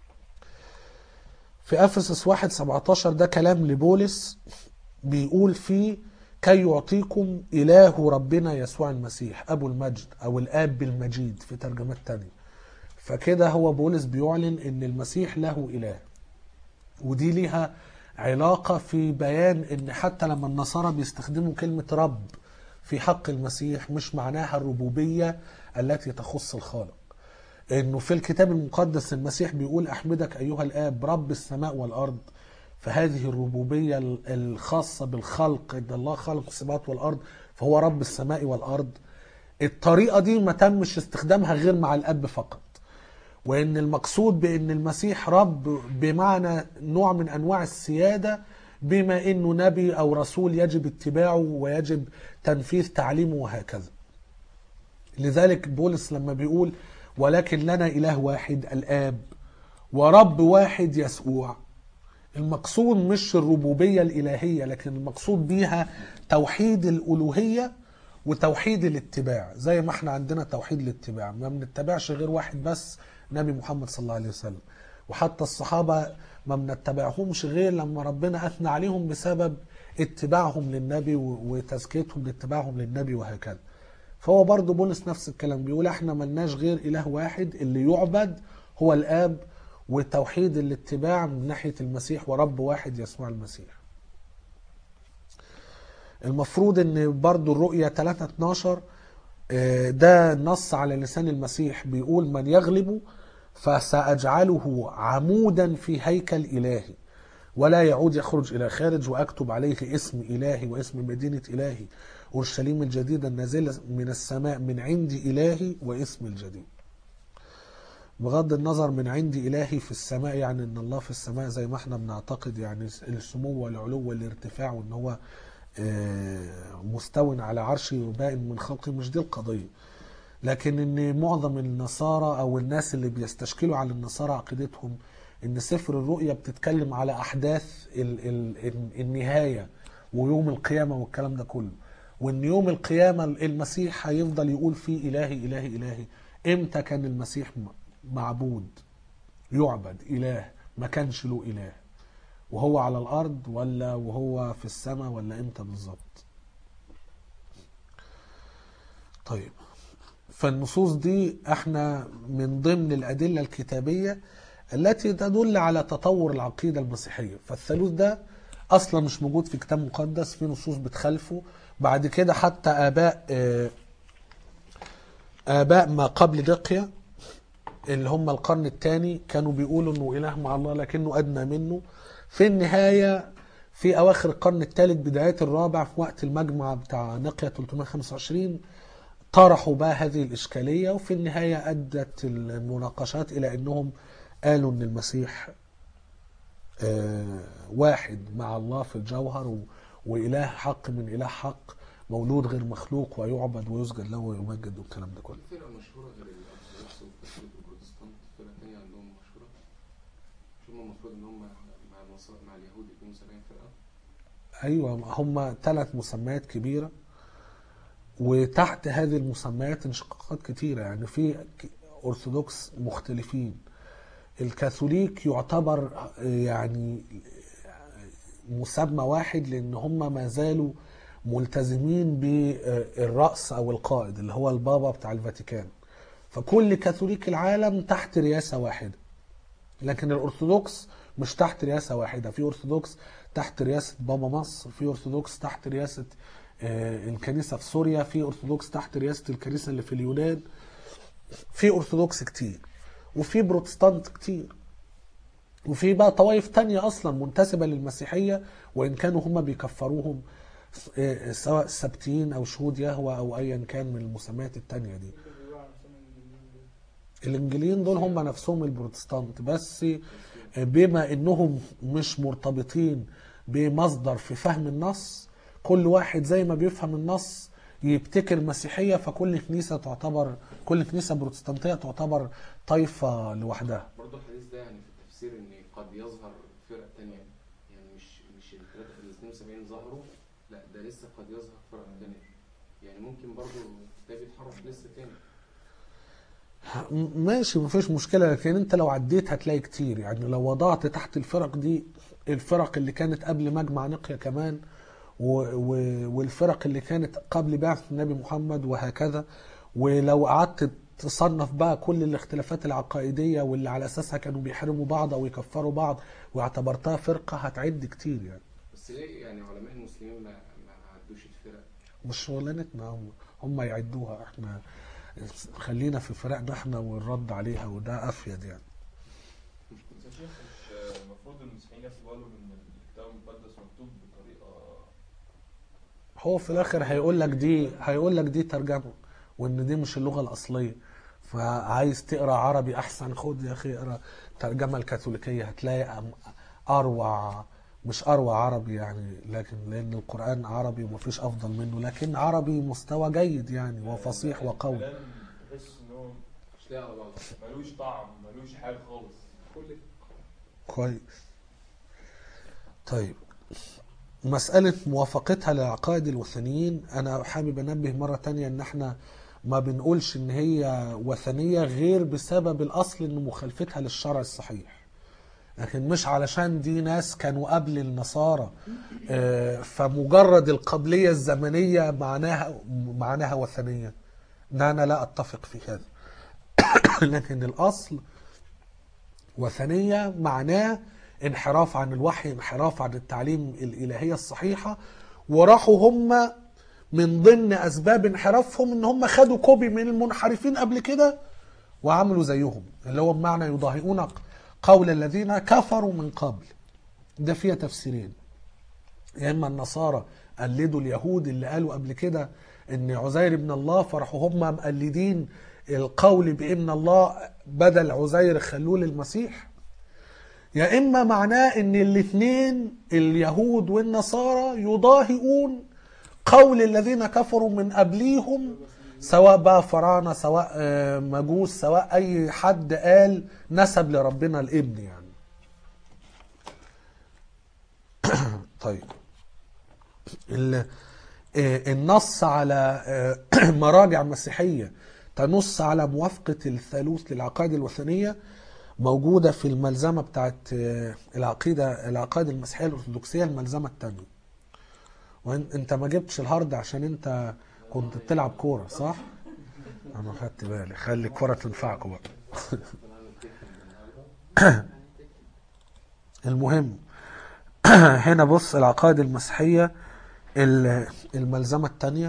في افسس 1 17 ده كلام لبولس بيقول فيه كي يعطيكم إله ربنا يسوع المسيح أبو المجد أو الآب بالمجيد في ترجمات تانية فكده هو بولس بيعلن إن المسيح له إله ودي ليها علاقة في بيان إن حتى لما النصارى بيستخدموا كلمة رب في حق المسيح مش معناها الربوبية التي تخص الخالق إنه في الكتاب المقدس المسيح بيقول أحمدك أيها الآب رب السماء والأرض فهذه الربوبية الخاصة بالخلق إن الله خلق السماوات والأرض فهو رب السماء والأرض الطريقة دي ما تمش استخدامها غير مع الأب فقط وإن المقصود بأن المسيح رب بمعنى نوع من أنواع السيادة بما أنه نبي أو رسول يجب اتباعه ويجب تنفيذ تعليمه وهكذا لذلك بولس لما بيقول ولكن لنا إله واحد الآب ورب واحد يسوع المقصود مش الربوبية الإلهية لكن المقصود بيها توحيد الألوهية وتوحيد الاتباع زي ما احنا عندنا توحيد الاتباع ما بنتبعش غير واحد بس نبي محمد صلى الله عليه وسلم وحتى الصحابة ما بنتبعهمش غير لما ربنا أثنى عليهم بسبب اتباعهم للنبي وتزكيتهم لاتباعهم للنبي وهكذا فهو برضه بولس نفس الكلام بيقول احنا ملناش غير إله واحد اللي يعبد هو الآب وتوحيد الاتباع من ناحية المسيح ورب واحد يسوع المسيح المفروض ان برضو الرؤية 3 12 ده نص على لسان المسيح بيقول من يغلب فسأجعله عمودا في هيكل إلهي ولا يعود يخرج إلى خارج وأكتب عليه اسم إلهي واسم مدينة إلهي أورشليم الجديدة النازلة من السماء من عندي إلهي واسم الجديد بغض النظر من عندي إلهي في السماء يعني إن الله في السماء زي ما احنا بنعتقد يعني السمو والعلو والارتفاع وإن هو مستو على عرشه وبائن من خلقه مش دي القضية لكن إن معظم النصارى أو الناس اللي بيستشكلوا على النصارى عقيدتهم إن سفر الرؤيا بتتكلم على أحداث ال ال النهاية ويوم القيامة والكلام ده كله وإن يوم القيامة المسيح هيفضل يقول فيه إلهي إلهي إلهي إمتى كان المسيح معبود يعبد إله ما كانش له إله وهو على الأرض ولا وهو في السماء ولا إمتى بالظبط طيب فالنصوص دي احنا من ضمن الأدلة الكتابية التي تدل على تطور العقيدة المسيحية فالثالوث ده أصلا مش موجود في كتاب مقدس في نصوص بتخالفه بعد كده حتى آباء آباء ما قبل دقيا اللي هم القرن الثاني كانوا بيقولوا انه اله مع الله لكنه ادنى منه في النهايه في اواخر القرن الثالث بدايات الرابع في وقت المجمع بتاع نقيا 325 طرحوا بقى هذه الاشكاليه وفي النهايه ادت المناقشات الى انهم قالوا ان المسيح واحد مع الله في الجوهر واله حق من اله حق مولود غير مخلوق ويعبد ويسجد له ويمجد والكلام ده كله فرقة مشهورة غير الأرثوذكس والكاثوليك والبروتستانت فرقة تانية عندهم مشهورة مش هم المفروض إن هم مع النصارى مع اليهود 72 فرقة ايوه هم ثلاث مسميات كبيره وتحت هذه المسميات انشقاقات كتيره يعني في ارثوذكس مختلفين الكاثوليك يعتبر يعني مسمى واحد لان هم ما زالوا ملتزمين بالرأس او القائد اللي هو البابا بتاع الفاتيكان فكل كاثوليك العالم تحت رئاسة واحدة لكن الأرثوذكس مش تحت رئاسة واحدة في أرثوذكس تحت رئاسة بابا مصر في أرثوذكس تحت رئاسة آه، الكنيسة في سوريا في أرثوذكس تحت رئاسة الكنيسة اللي في اليونان في أرثوذكس كتير وفي بروتستانت كتير وفي بقى طوائف تانية أصلا منتسبة للمسيحية وإن كانوا هم بيكفروهم آه، سواء سبتيين أو شهود يهوى أو أيا كان من المسميات التانية دي الانجيليين دول هم نفسهم البروتستانت بس بما انهم مش مرتبطين بمصدر في فهم النص كل واحد زي ما بيفهم النص يبتكر مسيحية فكل كنيسة تعتبر كل كنيسة بروتستانتية تعتبر طائفة لوحدها برضه الحديث ده يعني في التفسير ان قد يظهر فرق تانية يعني مش مش ال 72 ظهروا لا ده لسه قد يظهر فرق تانية يعني ممكن برضه ده بيتحرك لسه تاني م- ماشي مفيش مشكلة لكن انت لو عديت هتلاقي كتير يعني لو وضعت تحت الفرق دي الفرق اللي كانت قبل مجمع نقيا كمان و و والفرق اللي كانت قبل بعثة النبي محمد وهكذا ولو قعدت تصنف بقى كل الاختلافات العقائدية واللي على أساسها كانوا بيحرموا بعض أو يكفروا بعض واعتبرتها فرقة هتعد كتير يعني بس ليه يعني علماء المسلمين ما ما عدوش الفرق مش شغلانتنا هم هم يعدوها احنا خلينا في فرقنا احنا والرد عليها وده افيد يعني بس يا شيخ مش المفروض المسيحيين ياخدوا بالهم ان الكتاب المقدس مكتوب بطريقه هو في الاخر هيقول لك دي هيقول لك دي ترجمه وان دي مش اللغه الاصليه فعايز تقرا عربي احسن خد يا اخي اقرا ترجمه الكاثوليكيه هتلاقي أم- اروع مش اروع عربي يعني لكن لان القران عربي ومفيش افضل منه لكن عربي مستوى جيد يعني وفصيح وقوي كلام تحس ان هو مش لاقي على بعض ملوش طعم ملوش حاجه خالص كل كويس طيب مسألة موافقتها للعقائد الوثنيين أنا حابب أنبه مرة تانية إن إحنا ما بنقولش إن هي وثنية غير بسبب الأصل إن مخالفتها للشرع الصحيح لكن مش علشان دي ناس كانوا قبل النصارى آه، فمجرد القبلية الزمنية معناها معناها وثنية ده أنا لا أتفق في هذا لكن الأصل وثنية معناه انحراف عن الوحي انحراف عن التعليم الإلهية الصحيحة وراحوا هم من ضمن أسباب انحرافهم إن هم خدوا كوبي من المنحرفين قبل كده وعملوا زيهم اللي هو بمعنى يضاهئون قول الذين كفروا من قبل ده فيها تفسيرين يا إما النصارى قلدوا اليهود اللي قالوا قبل كده إن عزير ابن الله فراحوا هم مقلدين القول بإن الله بدل عزير خلوه للمسيح يا إما معناه إن الاثنين اليهود والنصارى يضاهئون قول الذين كفروا من قبليهم سواء بقى فراعنة سواء آه، مجوس سواء أي حد قال نسب لربنا الابن يعني طيب ال- آه، النص على آه، مراجع مسيحية تنص على موافقة الثالوث للعقائد الوثنية موجودة في الملزمة بتاعت آه، العقيدة العقائد المسيحية الأرثوذكسية الملزمة التانية وانت ما جبتش الهارد عشان انت كنت بتلعب كورة صح؟ انا خدت بالي خلي الكورة تنفعكم بقى المهم هنا بص العقائد المسيحية ال- الملزمة التانية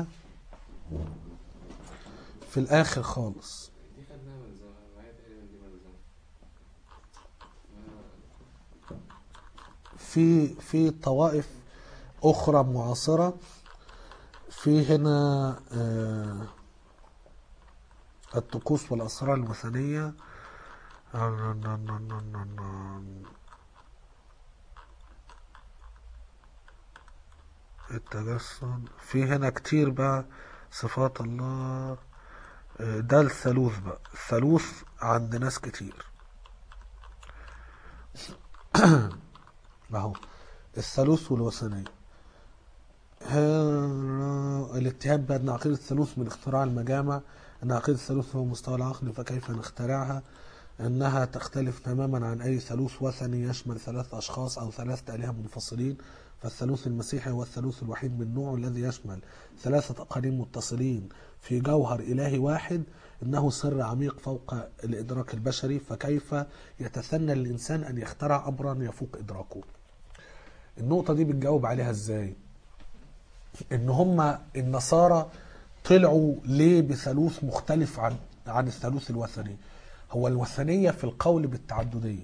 في الآخر خالص دي خدناها من زمان معايا تقريبا دي من زمان في في طوائف أخرى معاصرة في هنا آه، الطقوس والأسرار الوثنية التجسد في هنا كتير بقى صفات الله آه، ده الثالوث بقى الثالوث عند ناس كتير اهو الثالوث والوثنية ها- الاتهام بأن عقيدة الثالوث من اختراع المجامع أن عقيدة الثالوث هو مستوى العقل فكيف نخترعها أنها تختلف تماما عن أي ثالوث وثني يشمل ثلاث أشخاص أو ثلاثة آلهة منفصلين فالثالوث المسيحي هو الثالوث الوحيد من نوعه الذي يشمل ثلاثة أقانيم متصلين في جوهر إلهي واحد إنه سر عميق فوق الإدراك البشري فكيف يتثنى الإنسان أن يخترع أمرا يفوق إدراكه النقطة دي بتجاوب عليها إزاي ان هم النصارى طلعوا ليه بثالوث مختلف عن عن الثالوث الوثني هو الوثنيه في القول بالتعدديه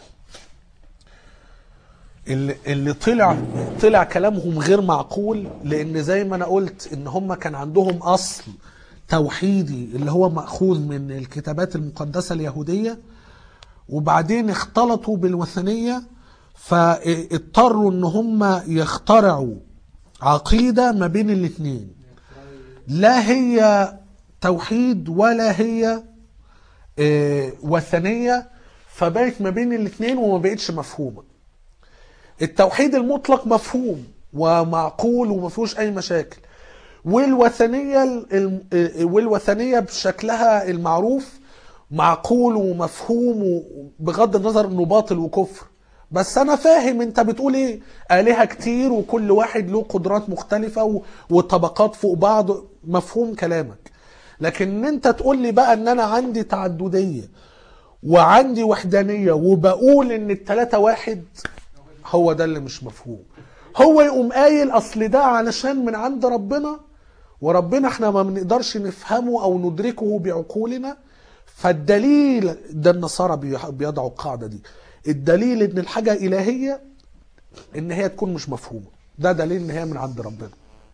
اللي, اللي طلع طلع كلامهم غير معقول لان زي ما انا قلت ان هم كان عندهم اصل توحيدي اللي هو ماخوذ من الكتابات المقدسه اليهوديه وبعدين اختلطوا بالوثنيه فاضطروا ان هم يخترعوا عقيده ما بين الاثنين لا هي توحيد ولا هي آه، وثنيه فبقت ما بين الاثنين وما بقتش مفهومه التوحيد المطلق مفهوم ومعقول وما فيهوش اي مشاكل والوثنيه ال- ال- والوثنيه بشكلها المعروف معقول ومفهوم بغض النظر انه باطل وكفر بس انا فاهم انت بتقول ايه الهه كتير وكل واحد له قدرات مختلفه و- وطبقات فوق بعض مفهوم كلامك لكن ان انت تقول لي بقى ان انا عندي تعدديه وعندي وحدانيه وبقول ان التلاته واحد هو ده اللي مش مفهوم هو يقوم قايل اصل ده علشان من عند ربنا وربنا احنا ما بنقدرش نفهمه او ندركه بعقولنا فالدليل ده النصارى بي- بيضعوا القاعده دي الدليل ان الحاجه الهيه ان هي تكون مش مفهومه ده دليل ان هي من عند ربنا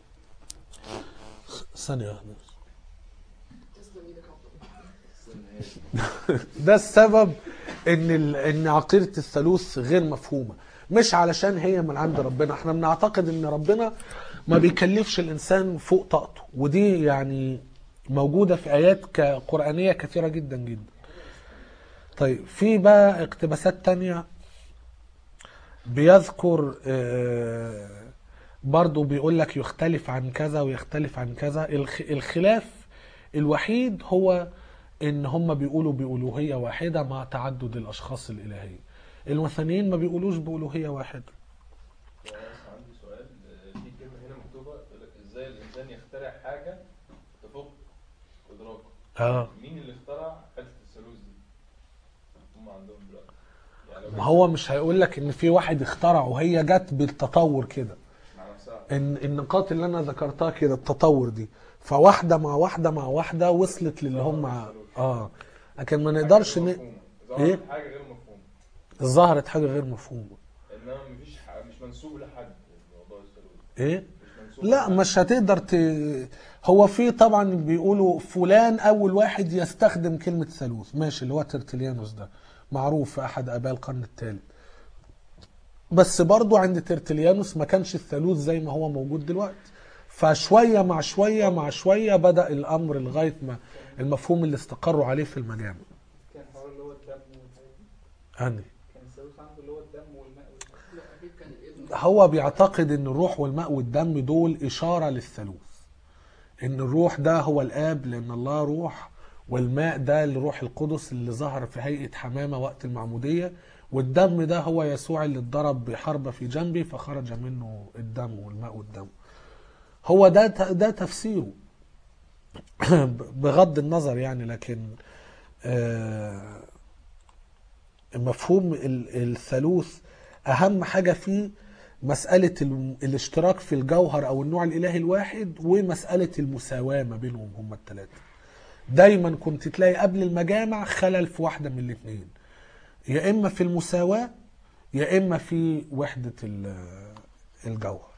ثانيه واحده ده السبب ان ال... ان عقيده الثالوث غير مفهومه مش علشان هي من عند ربنا احنا بنعتقد ان ربنا ما بيكلفش الانسان فوق طاقته ودي يعني موجوده في ايات ك- قرانيه كثيره جدا جدا طيب في بقى اقتباسات تانية بيذكر آه، برضو بيقول لك يختلف عن كذا ويختلف عن كذا الخ- الخلاف الوحيد هو ان هم بيقولوا بألوهية واحدة مع تعدد الاشخاص الالهية الوثنيين ما بيقولوش بألوهية واحدة بس عندي سؤال آه، في كلمة هنا مكتوبة تقول لك ازاي الانسان يخترع حاجة تفوق ادراكه اه مين اللي اخترع حتة الثالوث دي؟ هم عندهم دلوقتي يعني لو ما هو مش هيقول لك ان في واحد اخترع وهي جت بالتطور كده مع نفسها ان النقاط اللي انا ذكرتها كده التطور دي فواحده مع واحده مع واحده وصلت للي هم اه لكن ما نقدرش ن... مفهومة. ظهرت إيه؟ حاجة غير مفهومة ظهرت حاجه غير مفهومه انما مفيش ح- مش منسوب لحد موضوع الثالوث ايه مش منسوب لا لحد. مش هتقدر ت... هو في طبعا بيقولوا فلان اول واحد يستخدم كلمه ثالوث ماشي اللي هو ترتليانوس ده معروف في احد اباء القرن الثالث بس برضو عند ترتليانوس ما كانش الثالوث زي ما هو موجود دلوقتي فشويه مع شويه مع شويه بدا الامر لغايه ما المفهوم اللي استقروا عليه في المجامع كان حوار اللي هو الدم والحاجات دي يعني كان الثالوث عنده اللي هو الدم والماء والحاجات لا اكيد كان الابن هو بيعتقد ان الروح والماء والدم دول اشاره للثالوث ان الروح ده هو الاب لان الله روح والماء ده الروح القدس اللي ظهر في هيئه حمامه وقت المعموديه والدم ده هو يسوع اللي اتضرب بحربه في جنبه فخرج منه الدم والماء والدم هو ده ده تفسيره بغض النظر يعني لكن آه، مفهوم ال- الثالوث اهم حاجه فيه مساله ال- الاشتراك في الجوهر او النوع الالهي الواحد ومساله المساواه ما بينهم هما الثلاثه دايما كنت تلاقي قبل المجامع خلل في واحده من الاثنين يا اما في المساواه يا اما في وحده ال- الجوهر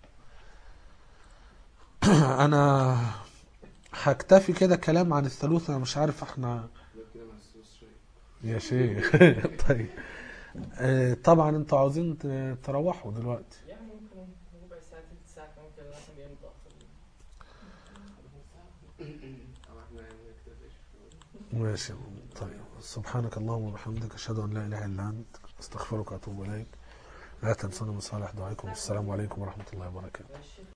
انا هكتفي كده كلام عن الثالوث انا مش عارف احنا ده كده مع الثالوث شوية يا شيخ طيب آه، طبعا انتوا عاوزين ت- تروحوا دلوقتي يعني ممكن ربع ساعة تلت ساعة كمان كده عشان جاي متأخر أو احنا يعني نكتفيش ماشي طيب سبحانك اللهم وبحمدك اشهد ان لا اله الا انت استغفرك واتوب اليك لا تنسونا من صالح دعائكم السلام عليكم ورحمه الله وبركاته الشيخ